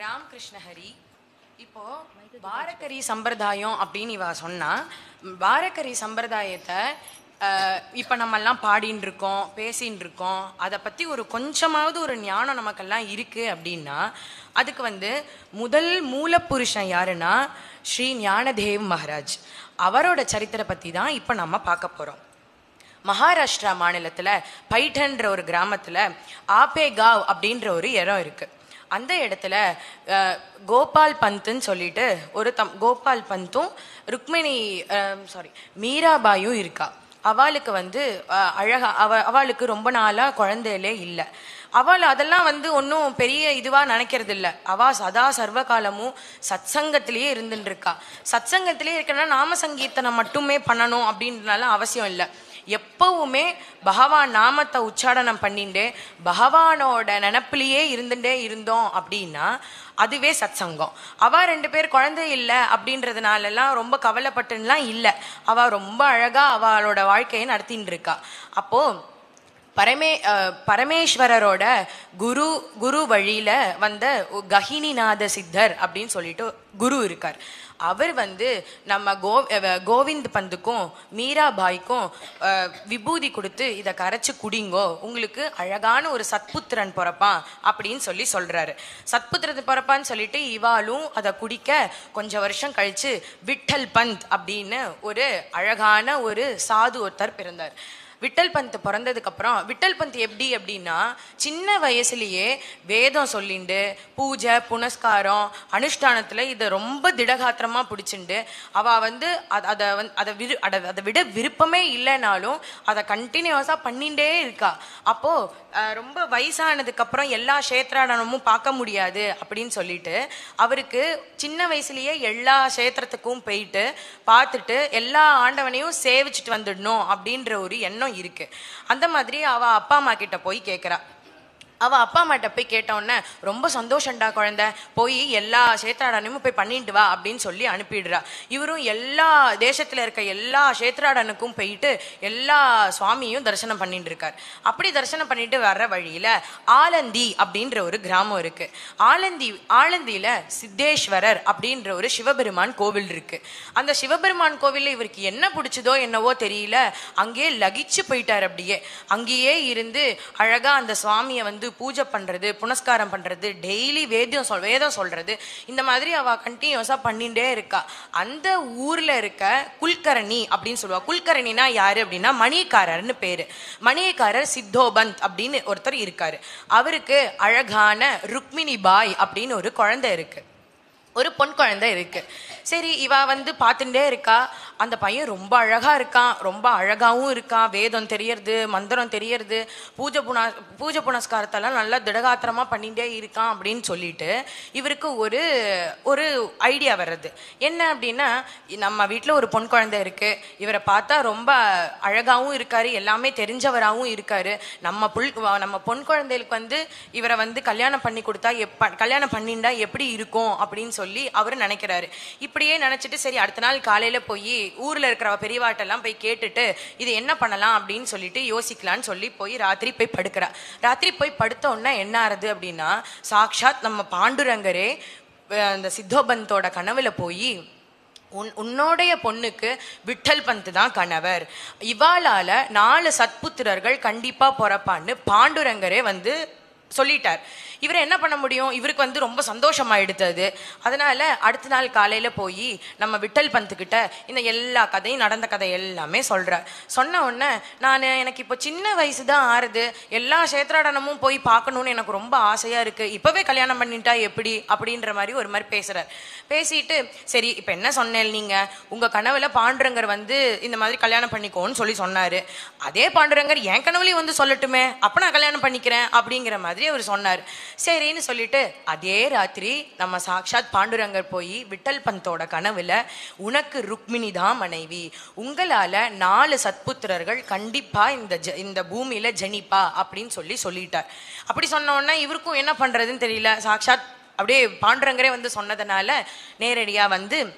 ராமகிருஷ்ண ஹரி இப்போ பாரகரி சம்பிரதாயம் அப்படின்னு இவ சொன்னா பாரகரி சம்பிரதாயத்தை அஹ், இப்ப நம்ம எல்லாம் பாடின்னு இருக்கோம் பேசின்னு இருக்கோம் அதை பத்தி ஒரு கொஞ்சமாவது ஒரு ஞானம் நமக்கெல்லாம் இருக்கு அப்படின்னா அதுக்கு வந்து முதல் மூலப்புருஷன் யாருன்னா ஸ்ரீ ஞானதேவ் மகாராஜ் அவரோட சரித்திர பத்தி தான் இப்ப நம்ம பார்க்க போறோம் மகாராஷ்டிரா மாநிலத்துல பைட்டன்ற ஒரு கிராமத்துல ஆபேகாவ் அப்படின்ற ஒரு இடம் இருக்கு அந்த இடத்துல அஹ், கோபால் பந்துன்னு சொல்லிட்டு ஒரு தம் கோபால் பந்தும் ருக்மிணி சாரி மீராபாயும் இருக்கா அவளுக்கு வந்து அஹ், அழகா அவ அவளுக்கு ரொம்ப நாளா குழந்தையிலே இல்லை அவள் அதெல்லாம் வந்து ஒன்றும் பெரிய இதுவா நினைக்கிறது இல்ல அவ சதா சர்வ காலமும் சத்சங்கத்திலேயே இருந்துட்டு இருக்கா சத்சங்கத்திலே இருக்கனா நாம சங்கீர்த்தனம் மட்டுமே பண்ணணும் அப்படின்றனால அவசியம் இல்லை எப்பவுமே பகவான் நாமத்தை உச்சாடனம் பண்ணிட்டு பகவானோட நினப்பிலேயே இருந்துட்டே இருந்தோம் அப்படின்னா அதுவே சத்சங்கம் அவ ரெண்டு பேர் குழந்தை இல்லை அப்படின்றதுனால எல்லாம் ரொம்ப கவலைப்பட்டுலாம் இல்லை அவ ரொம்ப அழகா அவளோட வாழ்க்கையை நடத்தின்னு இருக்கா அப்போ பரமே அஹ், பரமேஸ்வரரோட குரு குரு வழியில வந்த ஒ- கஹினிநாத சித்தர் அப்படின்னு சொல்லிட்டு குரு இருக்கார் அவர் வந்து நம்ம கோ அஹ், கோவிந்த் பந்துக்கும் மீராபாய்க்கும் அஹ், விபூதி கொடுத்து இதை கரைச்சு குடிங்கோ உங்களுக்கு அழகான ஒரு சத்புத்திரன் பிறப்பான் அப்படின்னு சொல்லி சொல்றாரு சத்புத்திரன் பிறப்பான்னு சொல்லிட்டு இவாளும் அதை குடிக்க கொஞ்சம் வருஷம் கழிச்சு விட்டல் பந்த் அப்படின்னு ஒரு அழகான ஒரு சாது ஒருத்தர் பிறந்தார் விட்டல் பந்த் பிறந்ததுக்கு அப்புறம் விட்டல் பந்த் எப்படி அப்படின்னா சின்ன வயசுலயே வேதம் சொல்லிண்டு பூஜை புனஸ்காரம் அனுஷ்டானத்துல இதை ரொம்ப திடகாத்திரமா பிடிச்சிண்டு அவ வந்து அத- அதை வந்து அதை விரு அட- அதை விட விருப்பமே இல்லைனாலும் அதை கண்டினியூஸா பண்ணிட்டே இருக்கா அப்போ அஹ், ரொம்ப வயசானதுக்கு அப்புறம் எல்லா கஷேத்ராடனமும் பார்க்க முடியாது அப்படின்னு சொல்லிட்டு அவருக்கு சின்ன வயசுலயே எல்லா கஷேத்திரத்துக்கும் போயிட்டு பார்த்துட்டு எல்லா ஆண்டவனையும் சேவிச்சுட்டு வந்துடணும் அப்படின்ற ஒரு எண்ணம் இருக்கு அந்த மாதிரி அவ அப்பா அம்மா கிட்ட போய் கேட்குறா அவ அப்பா அம்மாட்ட போய் கேட்டோன்னே ரொம்ப சந்தோஷம்டா குழந்தை போய் எல்லா சேத்ராடனையும் போய் பண்ணிட்டு வா அப்படின்னு சொல்லி அனுப்பிடுறா இவரும் எல்லா தேசத்துல இருக்க எல்லா சேத்ராடனுக்கும் போயிட்டு எல்லா சுவாமியும் தரிசனம் பண்ணிட்டு இருக்கார் அப்படி தரிசனம் பண்ணிட்டு வர்ற வழியில ஆலந்தி அப்படின்ற ஒரு கிராமம் இருக்கு ஆலந்தி ஆலந்தியில சித்தேஸ்வரர் அப்படின்ற ஒரு சிவபெருமான் கோவில் இருக்கு அந்த சிவபெருமான் கோவில்ல இவருக்கு என்ன பிடிச்சதோ என்னவோ தெரியல அங்கேயே லகிச்சு போயிட்டார் அப்படியே அங்கேயே இருந்து அழகா அந்த சுவாமியை வந்து பூஜை பண்றது புனஸ்காரம் பண்றது டெய்லி வேதம் சொல் வேதம் சொல்றது இந்த மாதிரி அவ கண்டினியூஸா பண்ணிட்டே இருக்கா அந்த ஊர்ல இருக்க குல்கரணி அப்படின்னு சொல்லுவா குல்கரணினா யாரு அப்படின்னா மணியக்காரர்னு பேரு மணியக்காரர் சித்தோபந்த் அப்படின்னு ஒருத்தர் இருக்காரு அவருக்கு அழகான ருக்மிணி பாய் அப்படின்னு ஒரு குழந்தை இருக்கு ஒரு பொன் குழந்தை இருக்கு சரி இவ வந்து பார்த்துட்டே இருக்கா அந்த பையன் ரொம்ப அழகா இருக்கான் ரொம்ப அழகாவும் இருக்கான் வேதம் தெரியறது மந்திரம் தெரியறது பூஜை புனா பூஜை புனஸ்காரத்தெல்லாம் நல்லா திடகாத்திரமா பண்ணிட்டே இருக்கான் அப்படின்னு சொல்லிட்டு இவருக்கு ஒரு ஒரு ஐடியா வர்றது என்ன அப்படின்னா நம்ம வீட்டில் ஒரு பொன் குழந்தை இருக்கு இவரை பார்த்தா ரொம்ப அழகாவும் இருக்காரு எல்லாமே தெரிஞ்சவராகவும் இருக்காரு நம்ம புல் நம்ம பொன் குழந்தைகளுக்கு வந்து இவரை வந்து கல்யாணம் பண்ணி கொடுத்தா எப்ப கல்யாணம் பண்ணிண்டா எப்படி இருக்கும் அப்படின்னு சொல்லி அவர் நினைக்கிறாரு இப்படியே நினைச்சிட்டு சரி அடுத்த நாள் காலையில போய் ஊர்ல இருக்கிற பெரியவாட்டெல்லாம் போய் கேட்டுட்டு இது என்ன பண்ணலாம் அப்படின்னு சொல்லிட்டு யோசிக்கலாம்னு சொல்லி போய் ராத்திரி போய் படுக்கிறா ராத்திரி போய் படுத்த உடனே என்ன ஆறுது அப்படின்னா சாக்ஷாத் நம்ம பாண்டுரங்கரே அஹ், அந்த சித்தோபந்தோட கனவுல போய் உன் உன்னோடைய பொண்ணுக்கு விட்டல் பந்த் தான் கணவர் இவாளால நாலு சத்புத்திரர்கள் கண்டிப்பா பிறப்பான்னு பாண்டுரங்கரே வந்து சொல்லிட்டார் இவர் என்ன பண்ண முடியும் இவருக்கு வந்து ரொம்ப சந்தோஷமாயிடுது அது அதனால அடுத்த நாள் காலையில போய் நம்ம விட்டல் பந்த் கிட்ட இந்த எல்லா கதையும் நடந்த கதை எல்லாமே சொல்றார் சொன்ன உடனே நான் எனக்கு இப்போ சின்ன வயசு தான் ஆறுது எல்லா கஷேத்ராடனமும் போய் பார்க்கணும்னு எனக்கு ரொம்ப ஆசையா இருக்கு இப்பவே கல்யாணம் பண்ணிட்டா எப்படி அப்படின்ற மாதிரி ஒரு மாதிரி பேசுறார் பேசிட்டு சரி இப்போ என்ன சொன்னேன் நீங்க உங்க கனவுல பாண்டுரங்கர் வந்து இந்த மாதிரி கல்யாணம் பண்ணிக்கோன்னு சொல்லி சொன்னாரு அதே பாண்டுரங்கர் என் கனவுலயும் வந்து சொல்லட்டுமே அப்ப நான் கல்யாணம் பண்ணிக்கிறேன் அப்படிங்கிற மாதிரி அவர் சொன்னார் சரின்னு சொல்லிட்டு அதே ராத்திரி நம்ம சாக்ஷாத் பாண்டுரங்கர் போய் விட்டல் பந்தோட கனவுல உனக்கு ருக்மிணி தான் மனைவி உங்களால நாலு சத்புத்திரர்கள் கண்டிப்பா இந்த ஜ- இந்த பூமியில ஜனிப்பா அப்படின்னு சொல்லி சொல்லிட்டார் அப்படி சொன்ன உடனே இவருக்கும் என்ன பண்றதுன்னு தெரியல சாக்ஷாத் அப்படியே பாண்டுரங்கரே வந்து சொன்னதுனால நேரடியா வந்து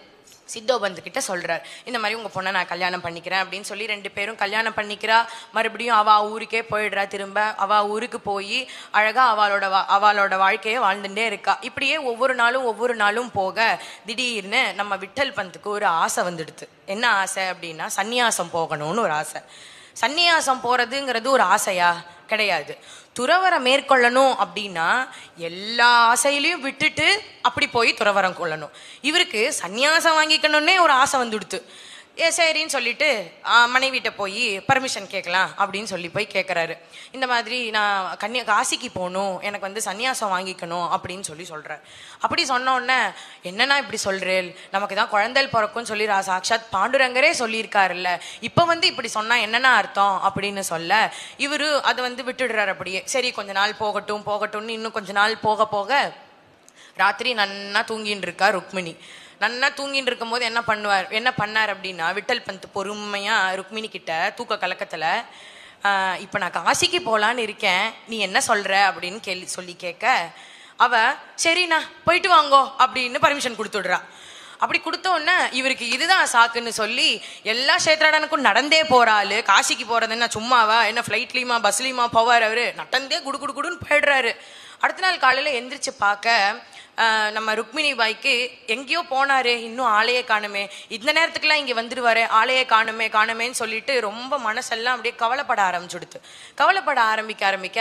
சித்தோபந்த் கிட்ட சொல்றார் இந்த மாதிரி உங்க பொண்ணை நான் கல்யாணம் பண்ணிக்கிறேன் அப்படின்னு சொல்லி ரெண்டு பேரும் கல்யாணம் பண்ணிக்கிறா மறுபடியும் அவ ஊருக்கே போயிடுறா திரும்ப அவ ஊருக்கு போய் அழகா அவளோட வா- அவளோட வாழ்க்கையை வாழ்ந்துட்டே இருக்கா இப்படியே ஒவ்வொரு நாளும் ஒவ்வொரு நாளும் போக திடீர்னு நம்ம விட்டல் பந்துக்கு ஒரு ஆசை வந்துடுது என்ன ஆசை அப்படின்னா சந்நியாசம் போகணும்னு ஒரு ஆசை சந்நியாசம் போறதுங்கிறது ஒரு ஆசையா கிடையாது துறவரம் மேற்கொள்ளணும் அப்படின்னா எல்லா ஆசையிலையும் விட்டுட்டு அப்படி போய் துறவரம் கொள்ளணும் இவருக்கு சந்நியாசம் வாங்கிக்கணும்னே ஒரு ஆசை வந்துடுத்து ஏ சரின்னு சொல்லிட்டு ஆ, மனைவிட்ட போய் பர்மிஷன் கேட்கலாம் அப்படின்னு சொல்லி போய் கேட்குறாரு இந்த மாதிரி நான் கன்னியா காசிக்கு போகணும் எனக்கு வந்து சந்நியாசம் வாங்கிக்கணும் அப்படின்னு சொல்லி சொல்கிறார் அப்படி சொன்ன உடனே என்னன்னா இப்படி சொல்கிறேன் நமக்கு தான் குழந்தைகள் பிறக்கும்னு சொல்லி ரா- சாக்ஷாத் பாண்டுரங்கரே சொல்லியிருக்காருல்ல இப்போ வந்து இப்படி சொன்னால் என்னென்ன அர்த்தம் அப்படின்னு சொல்ல இவரு அதை வந்து விட்டுடுறாரு அப்படியே சரி கொஞ்ச நாள் போகட்டும் போகட்டும்னு இன்னும் கொஞ்ச நாள் போக போக ராத்திரி நன்னா தூங்கின்னு இருக்கா ருக்மிணி நன்னா தூங்கின்னு இருக்கும்போது என்ன பண்ணுவார் என்ன பண்ணார் அப்படின்னா விட்டல் பந்த் பொறுமையா ருக்மிணி கிட்ட தூக்க கலக்கத்துல ஆஹ், இப்ப நான் காசிக்கு போலான்னு இருக்கேன் நீ என்ன சொல்ற அப்படின்னு கேள்வி சொல்லி கேட்க அவ சரிண்ணா போயிட்டு வாங்கோ அப்படின்னு பர்மிஷன் கொடுத்துடுறா அப்படி கொடுத்த உடனே இவருக்கு இதுதான் சாக்குன்னு சொல்லி எல்லா கஷேத்ராடனுக்கும் நடந்தே போறாளு காசிக்கு போறது என்ன சும்மாவா என்ன ஃப்ளைட்லயுமா பஸ்லயுமா போவார் அவரு நடந்தே குடு குடு குடுன்னு போயிடுறாரு அடுத்த நாள் காலையில எந்திரிச்சு பார்க்க ஆஹ், நம்ம ருக்மிணி பாய்க்கு எங்கேயோ போனாரு இன்னும் ஆளையே காணுமே இந்த நேரத்துக்குலாம் இங்க வந்துடுவாரு ஆளையே காணுமே காணுமேன்னு சொல்லிட்டு ரொம்ப மனசெல்லாம் அப்படியே கவலைப்பட ஆரம்பிச்சுடுத்து கவலைப்பட ஆரம்பிக்க ஆரம்பிக்க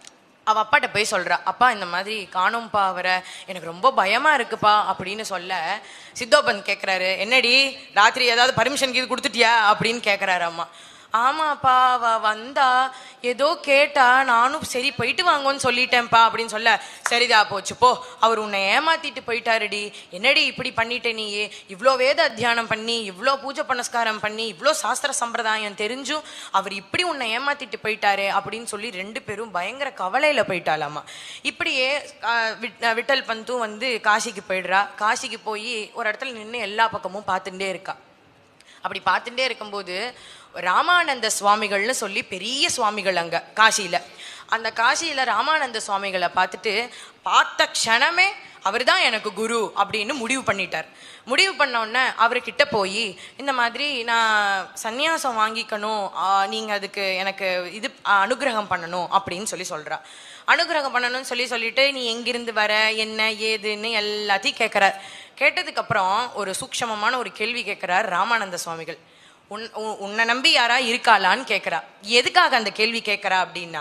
அவ அப்பாட்ட போய் சொல்றா அப்பா இந்த மாதிரி காணோம்ப்பா அவரை எனக்கு ரொம்ப பயமா இருக்குப்பா அப்படின்னு சொல்ல சித்தோபந்த் கேக்குறாரு என்னடி ராத்திரி ஏதாவது பர்மிஷன் கீது கொடுத்துட்டியா அப்படின்னு கேக்குறாரு அம்மா ஆமாப்பா அவ வந்தா ஏதோ கேட்டா நானும் சரி போயிட்டு வாங்கன்னு சொல்லிட்டேன்ப்பா அப்படின்னு சொல்ல சரிதா போச்சு போ அவர் உன்னை ஏமாத்திட்டு போயிட்டாருடி என்னடி இப்படி பண்ணிட்ட நீ இவ்வளோ வேத அத்தியானம் பண்ணி இவ்வளோ பூஜை புனஸ்காரம் பண்ணி இவ்வளோ சாஸ்திர சம்பிரதாயம் தெரிஞ்சும் அவர் இப்படி உன்னை ஏமாத்திட்டு போயிட்டாரே அப்படின்னு சொல்லி ரெண்டு பேரும் பயங்கர கவலையில போயிட்டாலாமா இப்படியே ஆஹ், விட்- ஆஹ், விட்டல் பந்தும் வந்து காசிக்கு போயிடுறா காசிக்கு போய் ஒரு இடத்துல நின்று எல்லா பக்கமும் பார்த்துட்டே இருக்கா அப்படி பார்த்துட்டே இருக்கும்போது ராமானந்த சுவாமிகள்னு சொல்லி பெரிய சுவாமிகள் அங்க காசியில அந்த காசியில ராமானந்த சுவாமிகளை பார்த்துட்டு பார்த்த க்ஷணமே அவர்தான் எனக்கு குரு அப்படின்னு முடிவு பண்ணிட்டார் முடிவு பண்ண உடனே அவர்கிட்ட போய் இந்த மாதிரி நான் சந்நியாசம் வாங்கிக்கணும் ஆ, நீங்க அதுக்கு எனக்கு இது ஆ, அனுகிரகம் பண்ணணும் அப்படின்னு சொல்லி சொல்றா அனுகிரகம் பண்ணணும்னு சொல்லி சொல்லிட்டு நீ எங்கிருந்து வர என்ன ஏதுன்னு எல்லாத்தையும் கேட்கிறார் கேட்டதுக்கு அப்புறம் ஒரு சூக்ஷமமான ஒரு கேள்வி கேட்கிறார் ராமானந்த சுவாமிகள் உன் உ- உன்னை நம்பி யாரா இருக்காளான்னு கேட்கிறா எதுக்காக அந்த கேள்வி கேட்கிறா அப்படின்னா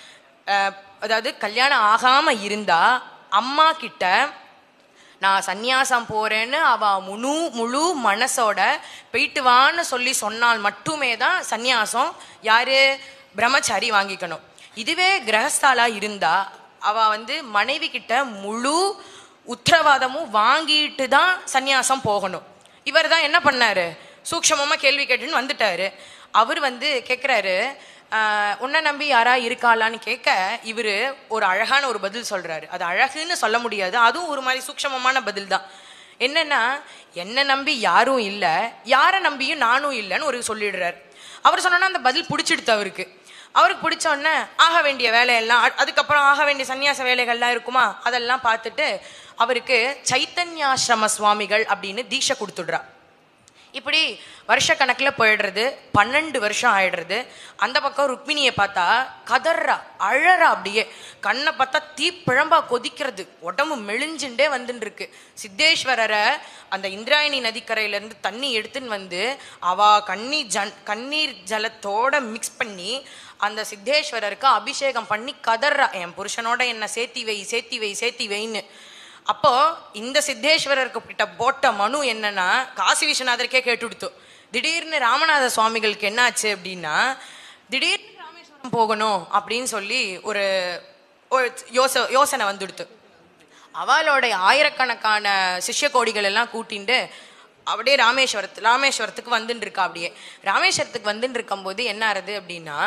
அஹ், அதாவது கல்யாணம் ஆகாம இருந்தா அம்மா கிட்ட நான் சந்நியாசம் போறேன்னு அவ முழு முழு மனசோட போயிட்டு வான்னு சொல்லி சொன்னால் மட்டுமே தான் சந்நியாசம் யாரு பிரம்மச்சாரி வாங்கிக்கணும் இதுவே கிரகஸ்தாலா இருந்தா அவ வந்து மனைவி கிட்ட முழு உத்தரவாதமும் வாங்கிட்டு தான் சந்நியாசம் போகணும் இவர் தான் என்ன பண்ணாரு சூக்ஷமமா கேள்வி கேட்டுன்னு வந்துட்டாரு அவர் வந்து கேட்குறாரு உன்னை நம்பி யாரா இருக்காளான்னு கேட்க இவரு ஒரு அழகான ஒரு பதில் சொல்றாரு அது அழகுன்னு சொல்ல முடியாது அதுவும் ஒரு மாதிரி சூக்ஷமமான பதில் தான் என்னன்னா என்ன நம்பி யாரும் இல்லை யாரை நம்பியும் நானும் இல்லைன்னு ஒரு சொல்லிடுறாரு அவர் சொன்னோன்னா அந்த பதில் பிடிச்சிடுத்து அவருக்கு அவருக்கு பிடிச்ச உடனே ஆக வேண்டிய வேலையெல்லாம் அ- அதுக்கப்புறம் ஆக வேண்டிய சந்நியாச வேலைகள்லாம் இருக்குமா அதெல்லாம் பார்த்துட்டு அவருக்கு சைத்தன்யாசிரம சுவாமிகள் அப்படின்னு தீட்சை கொடுத்துடுறா இப்படி வருஷக்கணக்கில் போயிடுறது பன்னெண்டு வருஷம் ஆயிடுறது அந்த பக்கம் ருக்மிணியை பார்த்தா கதறா அழறா அப்படியே கண்ணை பார்த்தா தீப்பிழம்பா கொதிக்கிறது உடம்பு மெலிஞ்சுண்டே வந்துட்டு இருக்கு சித்தேஸ்வரரை அந்த இந்திராயணி நதிக்கரையிலேருந்து தண்ணி எடுத்துன்னு வந்து அவ கண்ணி ஜன் கண்ணீர் ஜலத்தோட மிக்ஸ் பண்ணி அந்த சித்தேஸ்வரருக்கு அபிஷேகம் பண்ணி கதறா என் புருஷனோட என்ன சேர்த்தி வை சேர்த்தி வை சேர்த்தி வைன்னு அப்போ இந்த சித்தேஸ்வரருக்கு கிட்ட போட்ட மனு என்னன்னா காசி விஸ்வநாதருக்கே கேட்டுடுத்து திடீர்னு ராமநாத சுவாமிகளுக்கு என்னாச்சு அப்படின்னா திடீர்னு ராமேஸ்வரம் போகணும் அப்படின்னு சொல்லி ஒரு ஒரு யோச யோசனை வந்துடுத்து அவளோட ஆயிரக்கணக்கான சிஷ்ய கோடிகள் எல்லாம் கூட்டிண்டு அப்படியே ராமேஸ்வரத்து ராமேஸ்வரத்துக்கு வந்துட்டு இருக்கா அப்படியே ராமேஸ்வரத்துக்கு வந்துட்டு இருக்கும்போது என்ன ஆறுது அப்படின்னா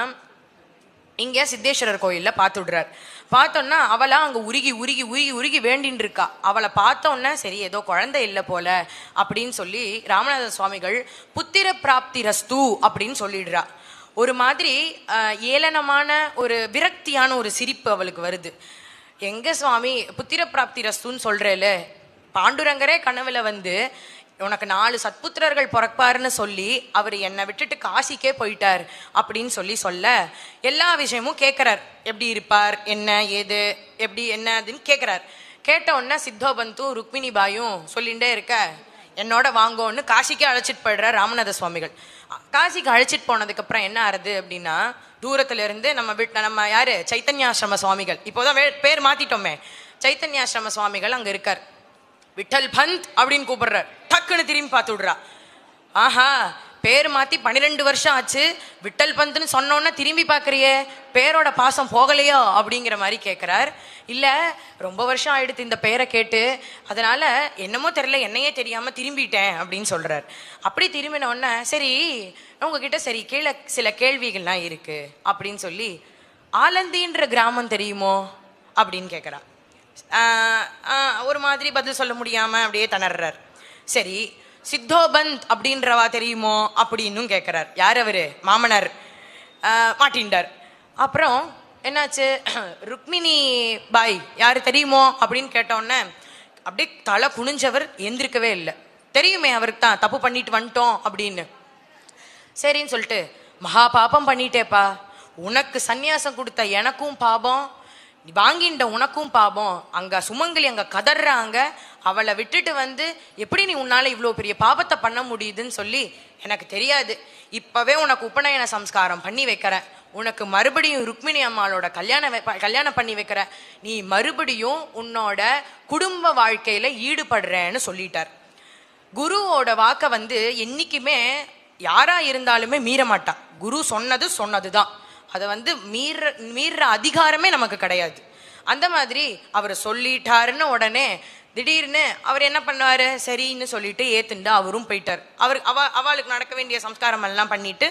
இங்க சித்தேஸ்வரர் கோயில்ல பார்த்து விடுறார் பார்த்தோன்னா அவளா அங்க உருகி உருகி உருகி உருகி வேண்டின்னு இருக்கா அவளை பார்த்தோன்னே சரி ஏதோ குழந்தை இல்லை போல அப்படின்னு சொல்லி ராமநாத சுவாமிகள் புத்திர பிராப்தி ரஸ்து அப்படின்னு சொல்லிடுறா ஒரு மாதிரி ஆஹ், ஏளனமான ஒரு விரக்தியான ஒரு சிரிப்பு அவளுக்கு வருது எங்க சுவாமி புத்திர பிராப்தி ரஸ்துன்னு சொல்றேல பாண்டுரங்கரே கனவுல வந்து உனக்கு நாலு சத்புத்திரர்கள் பிறப்பாருன்னு சொல்லி அவர் என்னை விட்டுட்டு காசிக்கே போயிட்டார் அப்படின்னு சொல்லி சொல்ல எல்லா விஷயமும் கேட்குறார் எப்படி இருப்பார் என்ன ஏது எப்படி என்ன அதுன்னு கேட்குறார் கேட்ட உடனே சித்தோபந்து ருக்மிணி பாயும் சொல்லிகிட்டே இருக்க என்னோட வாங்கோன்னு காசிக்கே அழைச்சிட்டு போயிடுறார் ராமநாத சுவாமிகள் காசிக்கு அழைச்சிட்டு போனதுக்கு அப்புறம் என்ன ஆறுது அப்படின்னா தூரத்துல இருந்து நம்ம வீட்டு நம்ம யாரு சைத்தன்யாசிரம சுவாமிகள் இப்போதான் வே- பேர் மாத்திட்டோமே சைத்தன்யாசிரம சுவாமிகள் அங்க இருக்கார் விட்டல் பந்த் அப்படின்னு கூப்பிடுறார் டக்குன்னு திரும்பி பார்த்து விடுறா ஆஹா பேர் மாத்தி பன்னிரெண்டு வருஷம் ஆச்சு விட்டல் பந்த்னு சொன்னோன்னே திரும்பி பார்க்கறியே பேரோட பாசம் போகலையோ அப்படிங்கிற மாதிரி கேட்குறார் இல்ல ரொம்ப வருஷம் ஆயிடுத்து இந்த பேரை கேட்டு அதனால என்னமோ தெரியல என்னையே தெரியாம திரும்பிட்டேன் அப்படின்னு சொல்றார் அப்படி திரும்பின உடனே சரி உங்ககிட்ட சரி கீழே சில கேள்விகள்லாம் இருக்கு அப்படின்னு சொல்லி ஆலந்தின்ற கிராமம் தெரியுமோ அப்படின்னு கேட்குறா ஆஹ் ஆஹ் ஒரு மாதிரி பதில் சொல்ல முடியாம அப்படியே திணறார் சரி சித்தோபந்த் அப்படின்றவா தெரியுமோ அப்படின்னும் கேட்குறார் யார் அவரு மாமனார் ஆஹ் மாட்டின்டார் அப்புறம் என்னாச்சு ருக்மிணி பாய் யார் தெரியுமோ அப்படின்னு கேட்டோன்னே அப்படியே தலை குனிஞ்சவர் எந்திரிக்கவே இல்லை தெரியுமே அவருக்கு தான் தப்பு பண்ணிட்டு வந்துட்டோம் அப்படின்னு சரின்னு சொல்லிட்டு மகா பாபம் பண்ணிட்டேப்பா உனக்கு சந்நியாசம் கொடுத்த எனக்கும் பாபம் நீ வாங்கின்ற உனக்கும் பாபம் அங்க சுமங்கலி அங்க கதறாங்க அவளை விட்டுட்டு வந்து எப்படி நீ உன்னால இவ்வளோ பெரிய பாபத்தை பண்ண முடியுதுன்னு சொல்லி எனக்கு தெரியாது இப்பவே உனக்கு உபநயன சம்ஸ்காரம் பண்ணி வைக்கிறேன் உனக்கு மறுபடியும் ருக்மிணி அம்மாளோட கல்யாணம் வை- கல்யாணம் பண்ணி வைக்கிற நீ மறுபடியும் உன்னோட குடும்ப வாழ்க்கையில ஈடுபடுறேன்னு சொல்லிட்டார் குருவோட வாக்க வந்து என்னைக்குமே யாரா இருந்தாலுமே மீற மாட்டான் குரு சொன்னது சொன்னதுதான் அதை வந்து மீற மீற அதிகாரமே நமக்கு கிடையாது அந்த மாதிரி அவர் சொல்லிட்டாருன்னு உடனே திடீர்னு அவர் என்ன பண்ணுவாரு சரின்னு சொல்லிட்டு ஏத்துண்டு அவரும் போயிட்டார் அவர் அவ அவளுக்கு நடக்க வேண்டிய சம்ஸ்காரம் எல்லாம் பண்ணிட்டு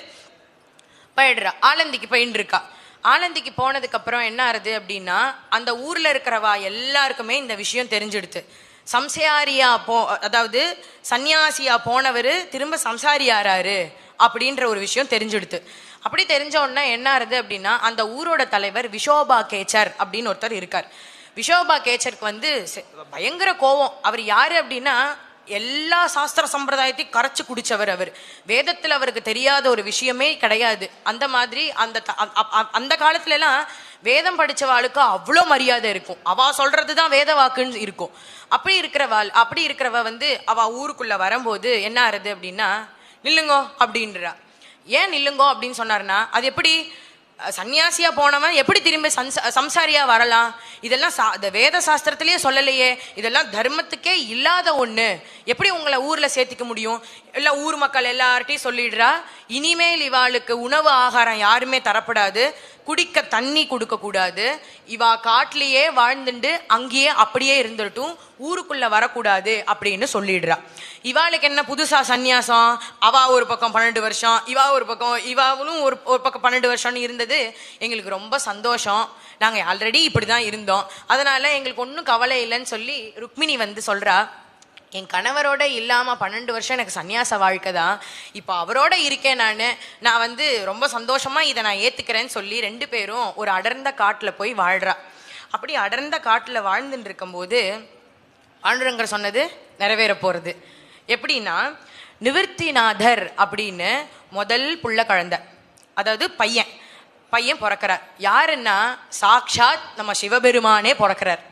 போயிடுறா ஆலந்திக்கு போயின்னு இருக்கா ஆலந்திக்கு போனதுக்கு அப்புறம் என்ன ஆறுது அப்படின்னா அந்த ஊர்ல இருக்கிறவா எல்லாருக்குமே இந்த விஷயம் தெரிஞ்சிடுது சம்சாரியா போ அதாவது சன்னியாசியா போனவர் திரும்ப சம்சாரியாராரு அப்படின்ற ஒரு விஷயம் தெரிஞ்சிடுது அப்படி தெரிஞ்ச உடனே என்ன ஆறுது அப்படின்னா அந்த ஊரோட தலைவர் விஷோபா கேச்சர் அப்படின்னு ஒருத்தர் இருக்கார் விஷோபா கேச்சருக்கு வந்து செ- பயங்கர கோவம் அவர் யாரு அப்படின்னா எல்லா சாஸ்திர சம்பிரதாயத்தையும் கரைச்சு குடிச்சவர் அவர் வேதத்துல அவருக்கு தெரியாத ஒரு விஷயமே கிடையாது அந்த மாதிரி அந்த த- அ- அ- அ- அந்த காலத்துல எல்லாம் வேதம் படிச்சவாளுக்கு அவ்வளோ மரியாதை இருக்கும் அவ சொல்றதுதான் வேத வாக்குன்னு இருக்கும் அப்படி இருக்கிறவாள் அப்படி இருக்கிறவ வந்து அவ ஊருக்குள்ள வரும்போது என்ன ஆறுது அப்படின்னா நில்லுங்கோ அப்படின்றா ஏன் நில்லுங்கோ அப்படின்னு சொன்னாருன்னா அது எப்படி அஹ், சன்னியாசியா போனவன் எப்படி திரும்ப சம்ச- சம்சாரியா வரலாம் இதெல்லாம் சா- இந்த வேத சாஸ்திரத்திலேயே சொல்லலையே இதெல்லாம் தர்மத்துக்கே இல்லாத ஒண்ணு எப்படி உங்களை ஊர்ல சேர்த்திக்க முடியும் இல்ல ஊர் மக்கள் எல்லார்ட்டையும் சொல்லிடுறா இனிமேல் இவாளுக்கு உணவு ஆகாரம் யாருமே தரப்படாது குடிக்க தண்ணி கொடுக்க கூடாது இவா காட்டிலேயே வாழ்ந்துட்டு அங்கேயே அப்படியே இருந்துட்டும் ஊருக்குள்ள வரக்கூடாது அப்படின்னு சொல்லிடுறா இவாளுக்கு என்ன புதுசா சந்நியாசம் அவா ஒரு பக்கம் பன்னெண்டு வருஷம் இவா ஒரு பக்கம் இவாவும் ஒரு ஒரு பக்கம் பன்னெண்டு வருஷம்னு இருந்தது எங்களுக்கு ரொம்ப சந்தோஷம் நாங்க ஆல்ரெடி இப்படிதான் இருந்தோம் அதனால எங்களுக்கு ஒன்றும் கவலை இல்லைன்னு சொல்லி ருக்மிணி வந்து சொல்றா என் கணவரோட இல்லாம பன்னெண்டு வருஷம் எனக்கு சன்னியாச வாழ்க்கை தான் இப்போ அவரோட இருக்கேன் நான் நான் வந்து ரொம்ப சந்தோஷமா இதை நான் ஏத்துக்கிறேன்னு சொல்லி ரெண்டு பேரும் ஒரு அடர்ந்த காட்டுல போய் வாழ்றா அப்படி அடர்ந்த காட்டுல வாழ்ந்துட்டு இருக்கும்போது ஆண்டுரங்கர் சொன்னது நிறைவேற போறது எப்படின்னா நிவர்த்திநாதர் அப்படின்னு முதல் புள்ள குழந்தை அதாவது பையன் பையன் பிறக்கிறார் யாருன்னா சாக்ஷாத் நம்ம சிவபெருமானே பிறக்கிறார்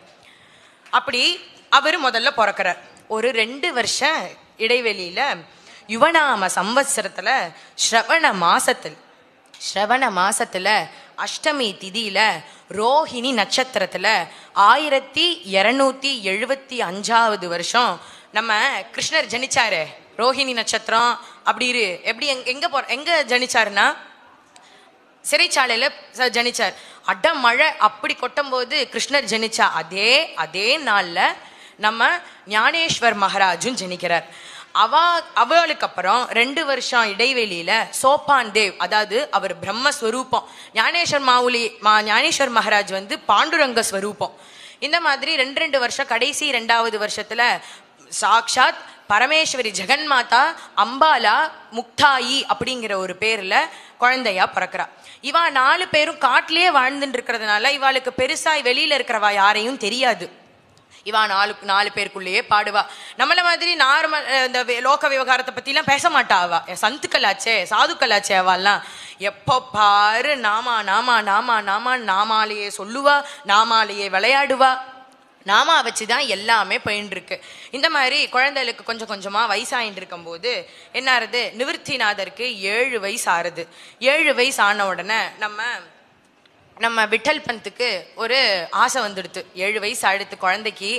அப்படி அவர் முதல்ல பிறக்கிறார் ஒரு ரெண்டு வருஷ இடைவெளியில யுவநாம சம்வத்சரத்துல ஸ்ரவண மாசத்தில் ஸ்ரவண மாசத்துல அஷ்டமி திதியில ரோஹிணி நட்சத்திரத்துல ஆயிரத்தி இருநூத்தி எழுபத்தி அஞ்சாவது வருஷம் நம்ம கிருஷ்ணர் ஜனிச்சாரு ரோஹிணி நட்சத்திரம் அப்படி இரு எப்படி எங்க- எங்க போற எங்க ஜனிச்சாருன்னா சிறைச்சாலையில ச- ஜனிச்சார் அட மழை அப்படி கொட்டும்போது கிருஷ்ணர் ஜனிச்சா அதே அதே நாள்ல நம்ம ஞானேஸ்வர் மகாராஜும் ஜனிக்கிறார் அவ அவளுக்கு அப்புறம் ரெண்டு வருஷம் இடைவெளியில சோப்பான் தேவ் அதாவது அவர் பிரம்மஸ்வரூபம் ஞானேஸ்வர் மாவுலி மா ஞானேஸ்வர் மகாராஜ் வந்து பாண்டுரங்க ஸ்வரூபம் இந்த மாதிரி ரெண்டு ரெண்டு வருஷம் கடைசி ரெண்டாவது வருஷத்துல சாக்ஷாத் பரமேஸ்வரி ஜெகன்மாதா அம்பாலா முக்தாயி அப்படிங்கிற ஒரு பேர்ல குழந்தையா பிறக்கிறா இவா நாலு பேரும் காட்டிலேயே வாழ்ந்துட்டு இருக்கிறதுனால இவாளுக்கு பெருசா வெளியில இருக்கிறவா யாரையும் தெரியாது இவா நாலு நாலு பேருக்குள்ளேயே பாடுவா நம்மள மாதிரி நார்மல் இந்த வே- லோக விவகாரத்தை பத்திலாம் பேச மாட்டா அவ சந்துக்களாச்சே சாதுக்களாச்சே அவெல்லாம் எப்போ பாரு நாமா நாமா நாமா நாமா நாமாலேயே சொல்லுவா நாமாலேயே விளையாடுவா நாமா வச்சு தான் எல்லாமே போயின்னு இருக்கு இந்த மாதிரி குழந்தைகளுக்கு கொஞ்சம் கொஞ்சமா வயசாயின்னு இருக்கும்போது என்ன ஆறுது நிவர்த்திநாதருக்கு ஏழு வயசு ஆறுது ஏழு வயசு ஆன உடனே நம்ம நம்ம விட்டல் பந்துக்கு ஒரு ஆசை வந்துடுத்து ஏழு வயசு அடுத்து குழந்தைக்கு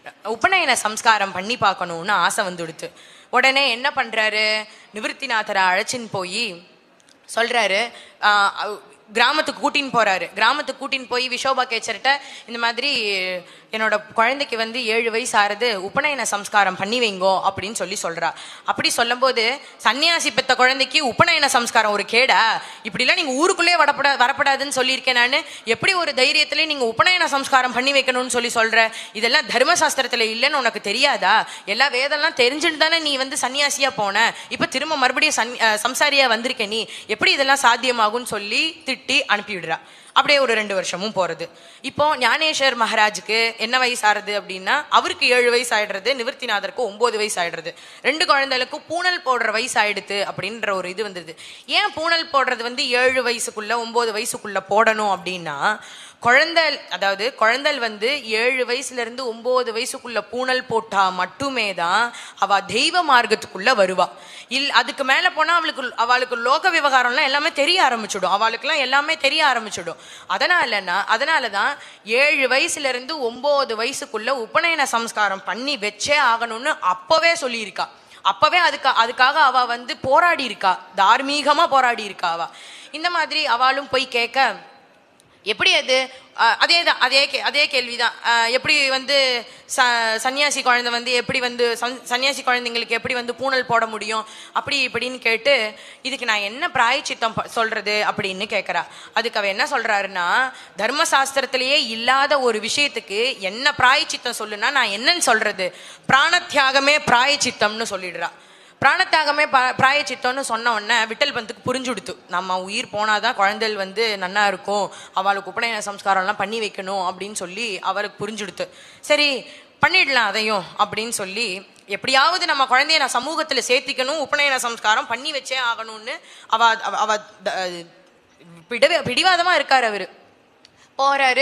உபநயன சம்ஸ்காரம் பண்ணி பார்க்கணும்னு ஆசை வந்துடுத்து உடனே என்ன பண்றாரு நிவர்த்திநாதரை அழைச்சின்னு போய் சொல்றாரு ஆஹ், அவ்- கிராமத்துக்கு கூட்டின்னு போறாரு கிராமத்துக்கு கூட்டின்னு போய் விஷோபா கேச்சர்கிட்ட இந்த மாதிரி என்னோட குழந்தைக்கு வந்து ஏழு வயசு ஆறுது உபநயன சம்ஸ்காரம் பண்ணி வைங்கோ அப்படின்னு சொல்லி சொல்றா அப்படி சொல்லும்போது சன்னியாசி பெத்த குழந்தைக்கு உபநயன சம்ஸ்காரம் ஒரு கேடா இப்படிலாம் நீங்க ஊருக்குள்ளே வரப்படா வரப்படாதுன்னு சொல்லியிருக்கேன் நான் எப்படி ஒரு தைரியத்திலே நீங்க உபநயன சம்ஸ்காரம் பண்ணி வைக்கணும்னு சொல்லி சொல்ற இதெல்லாம் தர்மசாஸ்திரத்துல இல்லைன்னு உனக்கு தெரியாதா எல்லா வேதம்லாம் தெரிஞ்சுட்டு தானே நீ வந்து சன்னியாசியா போன இப்ப திரும்ப மறுபடியும் சன் அஹ் சம்சாரியா வந்திருக்க நீ எப்படி இதெல்லாம் சாத்தியமாகும்னு சொல்லி திட்டி அனுப்பிவிடுறா அப்படியே ஒரு ரெண்டு வருஷமும் போறது இப்போ ஞானேஸ்வர் மகாராஜுக்கு என்ன வயசு ஆறுது அப்படின்னா அவருக்கு ஏழு வயசு ஆயிடுறது நிவர்த்திநாதருக்கு ஒன்பது வயசு ஆயிடுறது ரெண்டு குழந்தைகளுக்கும் பூனல் போடுற வயசு ஆயிடுது அப்படின்ற ஒரு இது வந்தது ஏன் பூனல் போடுறது வந்து ஏழு வயசுக்குள்ள ஒன்பது வயசுக்குள்ள போடணும் அப்படின்னா குழந்தை அதாவது குழந்தை வந்து ஏழு வயசுல இருந்து ஒன்பது வயசுக்குள்ள பூனல் போட்டா மட்டுமே தான் அவ தெய்வ மார்க்கத்துக்குள்ள வருவா இல் அதுக்கு மேல போனா அவளுக்கு அவளுக்கு லோக விவகாரம்லாம் எல்லாமே தெரிய ஆரம்பிச்சிடும் அவளுக்குலாம் எல்லாமே தெரிய ஆரம்பிச்சிடும் அதனாலனா அதனாலதான் ஏழு வயசுல இருந்து ஒன்பது வயசுக்குள்ள உபநயன சம்ஸ்காரம் பண்ணி வச்சே ஆகணும்னு அப்பவே சொல்லியிருக்கா அப்பவே அதுக்கு அதுக்காக அவ வந்து போராடி இருக்கா தார்மீகமா போராடி இருக்கா அவ இந்த மாதிரி அவளும் போய் கேட்க எப்படி அது அஹ், அதே தான் அதே கே அதே கேள்விதான் அஹ், எப்படி வந்து ச சன்னியாசி குழந்தை வந்து எப்படி வந்து சன்- சன்னியாசி குழந்தைங்களுக்கு எப்படி வந்து பூணல் போட முடியும் அப்படி இப்படின்னு கேட்டு இதுக்கு நான் என்ன பிராயச்சித்தம் ப- சொல்றது அப்படின்னு கேட்குறா அதுக்கு அவ என்ன சொல்றாருன்னா தர்மசாஸ்திரத்திலேயே இல்லாத ஒரு விஷயத்துக்கு என்ன பிராயச்சித்தம் சொல்லுனா நான் என்னன்னு சொல்றது பிராணத்தியாகமே பிராயச்சித்தம்னு சொல்லிடுறா பிராணத்தியாகமே ப- பிராயச்சித்தம்னு சொன்ன உடனே விட்டல் பந்துக்கு புரிஞ்சுடுத்து நம்ம உயிர் போனாதான் குழந்தைகள் வந்து நன்னா இருக்கும் அவளுக்கு உபநயன சம்ஸ்காரம்லாம் பண்ணி வைக்கணும் அப்படின்னு சொல்லி அவருக்கு புரிஞ்சுடுத்து சரி பண்ணிடலாம் அதையும் அப்படின்னு சொல்லி எப்படியாவது நம்ம குழந்தைய நான் சமூகத்துல சேர்த்திக்கணும் உபநயன சம்ஸ்காரம் பண்ணி வச்சே ஆகணும்னு அவ அவ- அவ த- பிடிவ பிடிவாதமா இருக்காரு அவரு போறாரு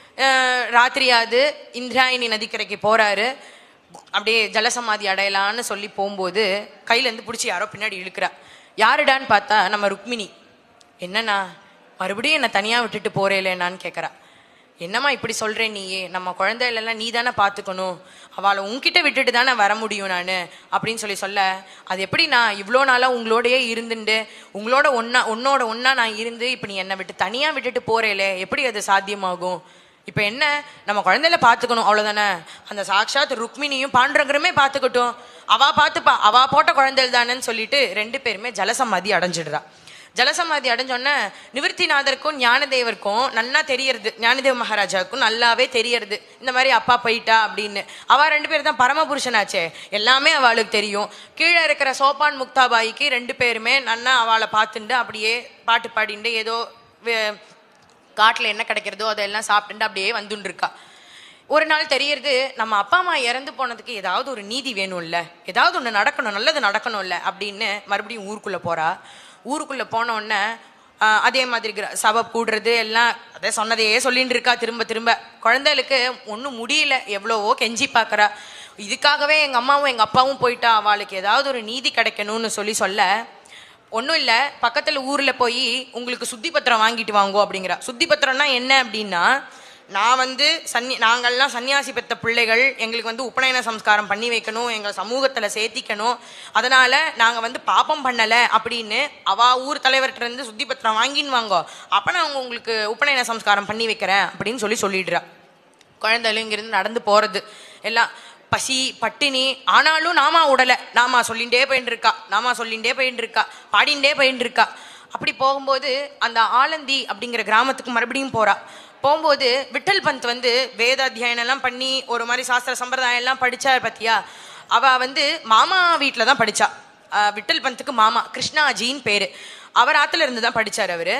அஹ் ராத்திரியாது இந்திராயணி நதிக்கரைக்கு போறாரு அப்படியே ஜலசமாதி அடையலான்னு சொல்லி போகும்போது கையில இருந்து பிடிச்சி யாரோ பின்னாடி இழுக்கிறா யாருடான்னு பார்த்தா நம்ம ருக்மிணி என்னண்ணா மறுபடியும் என்னை தனியா விட்டுட்டு போறேலேனான்னு கேட்கறா என்னம்மா இப்படி சொல்றேன் நீயே நம்ம குழந்தைகளெல்லாம் நீ தானே பார்த்துக்கணும் அவளை உன்கிட்ட விட்டுட்டு தானே வர முடியும் நான் அப்படின்னு சொல்லி சொல்ல அது எப்படி நான் இவ்வளோ நாளாக உங்களோடயே இருந்துட்டு உங்களோட ஒன்னா உன்னோட ஒன்னா நான் இருந்து இப்போ நீ என்னை விட்டு தனியாக விட்டுட்டு போறேலே எப்படி அது சாத்தியமாகும் இப்போ என்ன நம்ம குழந்தையில பார்த்துக்கணும் அவ்வளோதானே அந்த சாக்ஷாத் ருக்மிணியும் பாண்டுரங்கருமே பார்த்துக்கட்டும் அவா பார்த்துப்பா அவா போட்ட குழந்தைகள் தானேன்னு சொல்லிட்டு ரெண்டு பேருமே ஜலசமாதி அடைஞ்சிடுறா ஜலசமாதி அடைஞ்சோடனே நிவர்த்திநாதருக்கும் ஞானதேவருக்கும் நல்லா தெரியறது ஞானதேவ மகாராஜாவுக்கும் நல்லாவே தெரியறது இந்த மாதிரி அப்பா போயிட்டா அப்படின்னு அவ ரெண்டு பேர் தான் பரமபுருஷனாச்சே எல்லாமே அவளுக்கு தெரியும் கீழே இருக்கிற சோப்பான் முக்தாபாய்க்கு ரெண்டு பேருமே நன்னா அவளை பார்த்துட்டு அப்படியே பாட்டு பாடிண்டு ஏதோ வே- காட்டுல என்ன கிடைக்கிறதோ அதெல்லாம் சாப்பிட்டுட்டு அப்படியே வந்துட்டு இருக்கா ஒரு நாள் தெரியறது நம்ம அப்பா அம்மா இறந்து போனதுக்கு ஏதாவது ஒரு நீதி வேணும்ல ஏதாவது ஒன்று நடக்கணும் நல்லது நடக்கணும்ல அப்படின்னு மறுபடியும் ஊருக்குள்ள போறா ஊருக்குள்ள போன உடனே ஆஹ், அதே மாதிரி கிர- சபை கூடுறது எல்லாம் அதே சொன்னதையே சொல்லிட்டு இருக்கா திரும்ப திரும்ப குழந்தைகளுக்கு ஒன்றும் முடியல எவ்வளவோ கெஞ்சி பார்க்கறா இதுக்காகவே எங்க அம்மாவும் எங்க அப்பாவும் போயிட்டா அவளுக்கு ஏதாவது ஒரு நீதி கிடைக்கணும்னு சொல்லி சொல்ல ஒன்றும் இல்லை பக்கத்தில் ஊரில் போய் உங்களுக்கு சுத்தி பத்திரம் வாங்கிட்டு வாங்கோ அப்படிங்கிறா சுத்தி பத்திரம்னா என்ன அப்படின்னா நான் வந்து சன்னி நாங்கள்லாம் சன்னியாசி பெத்த பிள்ளைகள் எங்களுக்கு வந்து உபநயன சம்ஸ்காரம் பண்ணி வைக்கணும் எங்களை சமூகத்தில் சேர்த்திக்கணும் அதனால நாங்கள் வந்து பாப்பம் பண்ணலை அப்படின்னு அவா ஊர் தலைவர்கிட்ட இருந்து சுத்தி பத்திரம் வாங்கின்னு வாங்கோ அப்போ நான் உங்களுக்கு உபநயன சம்ஸ்காரம் பண்ணி வைக்கிறேன் அப்படின்னு சொல்லி சொல்லிடுறா குழந்தைகளும் இங்கிருந்து நடந்து போறது எல்லாம் பசி பட்டினி ஆனாலும் நாமா உடல நாமா சொல்லிண்டே போயின்னு இருக்கா நாமா சொல்லிண்டே போயின்னு இருக்கா பாடிண்டே போயின்னு இருக்கா அப்படி போகும்போது அந்த ஆலந்தி அப்படிங்கிற கிராமத்துக்கு மறுபடியும் போறா போகும்போது விட்டல் பந்த் வந்து வேத அத்தியாயனம் எல்லாம் பண்ணி ஒரு மாதிரி சாஸ்திர சம்பிரதாயம் எல்லாம் படிச்சார் பத்தியா அவ வந்து மாமா வீட்டில் தான் படிச்சா ஆஹ் விட்டல் பந்துக்கு மாமா கிருஷ்ணாஜின்னு பேரு அவர் ஆத்துல இருந்து தான் படிச்சார் அவரு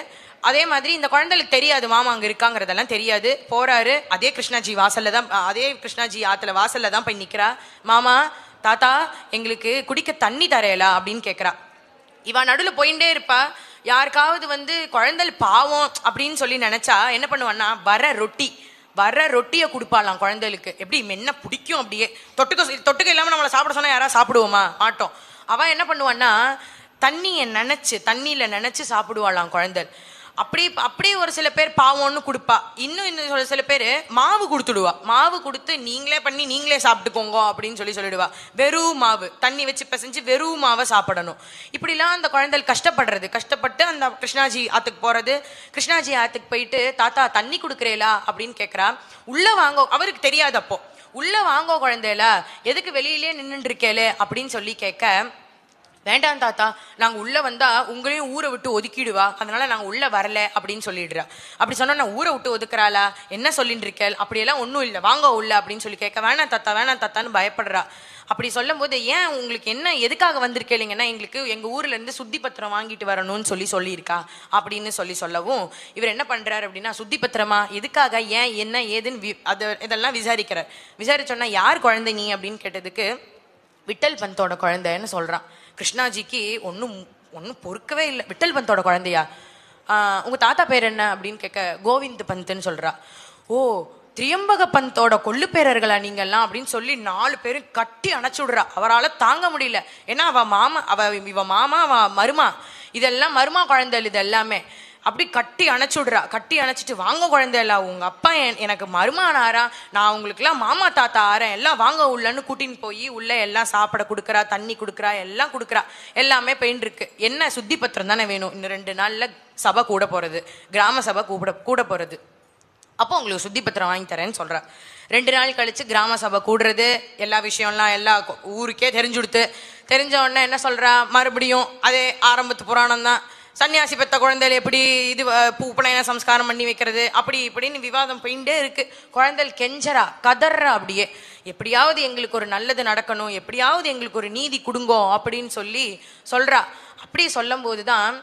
அதே மாதிரி இந்த குழந்தைகளுக்கு தெரியாது மாமா அங்க இருக்காங்கிறதெல்லாம் தெரியாது போறாரு அதே கிருஷ்ணாஜி வாசல்ல தான் அதே கிருஷ்ணாஜி ஆத்துல வாசல்ல தான் போய் நிக்கிறா மாமா தாத்தா எங்களுக்கு குடிக்க தண்ணி தரையலா அப்படின்னு கேக்குறா இவ நடுவுல போயிட்டே இருப்பா யாருக்காவது வந்து குழந்தை பாவம் அப்படின்னு சொல்லி நினைச்சா என்ன பண்ணுவான்னா வர ரொட்டி வர ரொட்டியை கொடுப்பாளாம் குழந்தைகளுக்கு எப்படி மென்ன பிடிக்கும் அப்படியே தொட்டுக்க தொட்டுக்க இல்லாம நம்மளை சாப்பிட சொன்னா யாராவது சாப்பிடுவோமா மாட்டோம் அவ என்ன பண்ணுவான்னா தண்ணியை நினைச்சு தண்ணியில நினைச்சு சாப்பிடுவாளாம் குழந்தை அப்படி அப்படியே ஒரு சில பேர் பாவம்னு கொடுப்பா இன்னும் இன்னும் சில சில பேர் மாவு கொடுத்துடுவா மாவு கொடுத்து நீங்களே பண்ணி நீங்களே சாப்பிட்டுக்கோங்க அப்படின்னு சொல்லி சொல்லிடுவா வெறும் மாவு தண்ணி வச்சு பிசைஞ்சு வெறும் மாவை சாப்பிடணும் இப்படிலாம் அந்த குழந்தைகள் கஷ்டப்படுறது கஷ்டப்பட்டு அந்த கிருஷ்ணாஜி ஆத்துக்கு போறது கிருஷ்ணாஜி ஆத்துக்கு போயிட்டு தாத்தா தண்ணி கொடுக்குறேலா அப்படின்னு கேட்குறா உள்ள வாங்க அவருக்கு தெரியாது அப்போ உள்ள வாங்கோ குழந்தைல எதுக்கு வெளியிலே நின்றுட்டு இருக்கேலே அப்படின்னு சொல்லி கேட்க வேண்டாம் தாத்தா நாங்க உள்ள வந்தா உங்களையும் ஊரை விட்டு ஒதுக்கிடுவா அதனால நாங்க உள்ள வரல அப்படின்னு சொல்லிடுறா அப்படி சொன்னா நான் ஊரை விட்டு ஒதுக்குறாளா என்ன சொல்லிட்டு இருக்கேள் அப்படியெல்லாம் ஒன்றும் இல்லை வாங்க உள்ள அப்படின்னு சொல்லி கேட்க வேணாம் தாத்தா வேணாம் தாத்தான்னு பயப்படுறா அப்படி சொல்லும் போது ஏன் உங்களுக்கு என்ன எதுக்காக வந்திருக்கேளிங்கன்னா எங்களுக்கு எங்க ஊர்ல இருந்து சுத்தி பத்திரம் வாங்கிட்டு வரணும்னு சொல்லி சொல்லியிருக்கா அப்படின்னு சொல்லி சொல்லவும் இவர் என்ன பண்றாரு அப்படின்னா சுத்தி பத்திரமா எதுக்காக ஏன் என்ன ஏதுன்னு வி- அது இதெல்லாம் விசாரிக்கிறார் விசாரிச்சோன்னா யார் குழந்தை நீ அப்படின்னு கேட்டதுக்கு விட்டல் பந்தோட குழந்தைன்னு சொல்றான் கிருஷ்ணாஜிக்கு ஒன்றும் ஒன்றும் பொறுக்கவே இல்லை விட்டல் பந்தோட குழந்தையா ஆஹ் உங்க தாத்தா பேர் என்ன அப்படின்னு கேட்க கோவிந்த் பந்த்னு சொல்றா ஓ திரியம்பக பந்தோட கொள்ளு பேரர்களா நீங்கெல்லாம் அப்படின்னு சொல்லி நாலு பேரும் கட்டி அணைச்சு விடுறா அவரால தாங்க முடியல ஏன்னா அவ மாமா அவ இவ மாமா அவ மருமா இதெல்லாம் மருமா குழந்தைகள் இது எல்லாமே அப்படி கட்டி அணைச்சு விடுறா கட்டி அணைச்சிட்டு வாங்க குழந்தை இல்ல உங்க அப்பா என்- எனக்கு மருமானாரா நான் உங்களுக்குலாம் மாமா தாத்தா ஆறேன் எல்லாம் வாங்க உள்ளன்னு கூட்டின்னு போய் உள்ள எல்லாம் சாப்பிட கொடுக்குறா தண்ணி கொடுக்குறா எல்லாம் கொடுக்குறா எல்லாமே பெயின் இருக்கு என்ன சுத்தி பத்திரம் தானே வேணும் இன்னும் ரெண்டு நாள்ல சபை கூட போறது கிராம சபை கூட கூட போறது அப்போ உங்களுக்கு சுத்தி பத்திரம் வாங்கி தரேன்னு சொல்றா ரெண்டு நாள் கழிச்சு கிராம சபை கூடுறது எல்லா விஷயம்லாம் எல்லா கொ- ஊருக்கே தெரிஞ்சு கொடுத்து தெரிஞ்ச உடனே என்ன சொல்றா மறுபடியும் அதே ஆரம்பத்து புராணம் தான் சன்னியாசி பெத்த குழந்தைகள் எப்படி இது அஹ், பூ உபநயன சம்ஸ்காரம் பண்ணி வைக்கிறது அப்படி இப்படின்னு விவாதம் போயிட்டே இருக்கு குழந்தைகள் கெஞ்சரா கதறா அப்படியே எப்படியாவது எங்களுக்கு ஒரு நல்லது நடக்கணும் எப்படியாவது எங்களுக்கு ஒரு நீதி கொடுங்கோ அப்படின்னு சொல்லி சொல்றா அப்படி சொல்லும் போதுதான்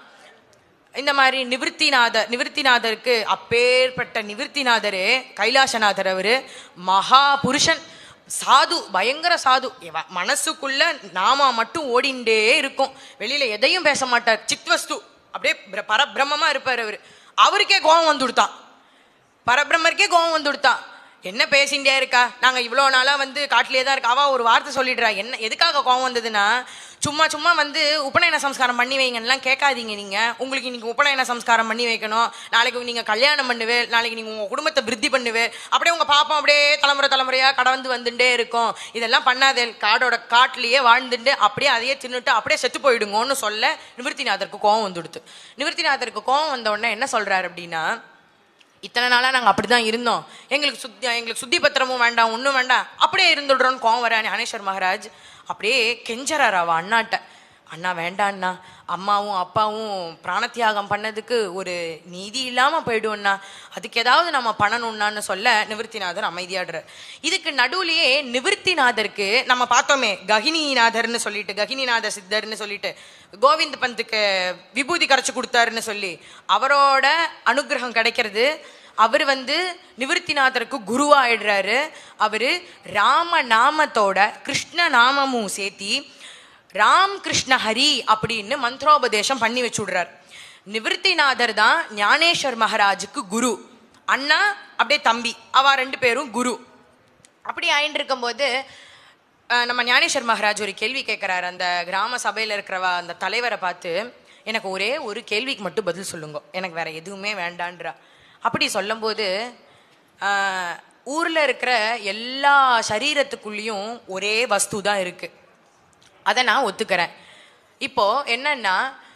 இந்த மாதிரி நிவிருத்திநாதர் நிவிருத்திநாதருக்கு அப்பேற்பட்ட நிவிருத்திநாதரே கைலாசநாதர் அவரு மகா புருஷன் சாது பயங்கர சாது இவ- மனசுக்குள்ள நாமா மட்டும் ஓடிண்டே இருக்கும் வெளியில எதையும் பேச மாட்டார் சித்வஸ்து அப்படியே பிர- பரபிரம்மமா இருப்பார் அவரு அவருக்கே கோபம் வந்து கொடுத்தான் பரபிரம்மருக்கே கோபம் வந்து கொடுத்தான் என்ன பேசிண்டே இருக்கா நாங்க இவ்வளோ நாளா வந்து காட்டிலே தான் இருக்கா அவ ஒரு வார்த்தை சொல்லிடுறா என்ன எதுக்காக கோபம் வந்ததுன்னா சும்மா சும்மா வந்து உபநயன சம்ஸ்காரம் பண்ணி வைங்கலாம் கேட்காதீங்க நீங்க உங்களுக்கு இன்னைக்கு உபநயன சம்ஸ்காரம் பண்ணி வைக்கணும் நாளைக்கு நீங்க கல்யாணம் பண்ணுவே நாளைக்கு நீங்க உங்க குடும்பத்தை விருத்தி பண்ணுவே அப்படியே உங்க பாப்பம் அப்படியே தலைமுறை தலைமுறையா கடந்து வந்துட்டே இருக்கும் இதெல்லாம் பண்ணாதே காடோட காட்டிலேயே வாழ்ந்துட்டு அப்படியே அதையே தின்னுட்டு அப்படியே செத்து போயிடுங்கன்னு சொல்ல நிவர்த்திநாதருக்கு கோவம் வந்துடுது நிவர்த்திநாதருக்கு கோவம் வந்த உடனே என்ன சொல்றாரு அப்படின்னா இத்தனை நாளா நாங்க அப்படிதான் இருந்தோம் எங்களுக்கு சுத்தி எங்களுக்கு சுத்தி பத்திரமும் வேண்டாம் ஒண்ணும் வேண்டாம் அப்படியே இருந்துடுறோம்னு கோவம் வர ஞானேஸ்வர் மகாராஜ் அப்படியே கெஞ்சறாரு அவ அண்ணாட்ட அண்ணா வேண்டாம் அண்ணா அம்மாவும் அப்பாவும் பிராணத்தியாகம் பண்ணதுக்கு ஒரு நீதி இல்லாம போயிடுவோம்னா அதுக்கு ஏதாவது நம்ம பண்ணணும்னான்னு சொல்ல நிவர்த்திநாதர் அமைதியாடுறார் இதுக்கு நடுவுலயே நிவர்த்திநாதருக்கு நம்ம பார்த்தோமே ககினிநாதர்னு சொல்லிட்டு ககினிநாத சித்தர்னு சொல்லிட்டு கோவிந்த் பந்துக்கு விபூதி கரைச்சு கொடுத்தாருன்னு சொல்லி அவரோட அனுகிரகம் கிடைக்கிறது அவர் வந்து நிவர்த்திநாதருக்கு குருவாயிடுறாரு அவரு ராம நாமத்தோட கிருஷ்ண நாமமும் சேர்த்தி ராம் கிருஷ்ண ஹரி அப்படின்னு மந்திரோபதேசம் பண்ணி வச்சு விடுறார் நிவர்த்திநாதர் தான் ஞானேஸ்வர் மகாராஜுக்கு குரு அண்ணா அப்படியே தம்பி அவ ரெண்டு பேரும் குரு அப்படி ஆயின்னு இருக்கும்போது அஹ், நம்ம ஞானேஸ்வர் மகாராஜ் ஒரு கேள்வி கேட்குறாரு அந்த கிராம சபையில் இருக்கிறவ அந்த தலைவரை பார்த்து எனக்கு ஒரே ஒரு கேள்விக்கு மட்டும் பதில் சொல்லுங்க எனக்கு வேற எதுவுமே வேண்டான்றா அப்படி சொல்லும்போது அஹ், ஊர்ல இருக்கிற எல்லா சரீரத்துக்குள்ளேயும் ஒரே வஸ்து தான் இருக்கு அதை நான் ஒத்துக்கிறேன் இப்போ என்னன்னா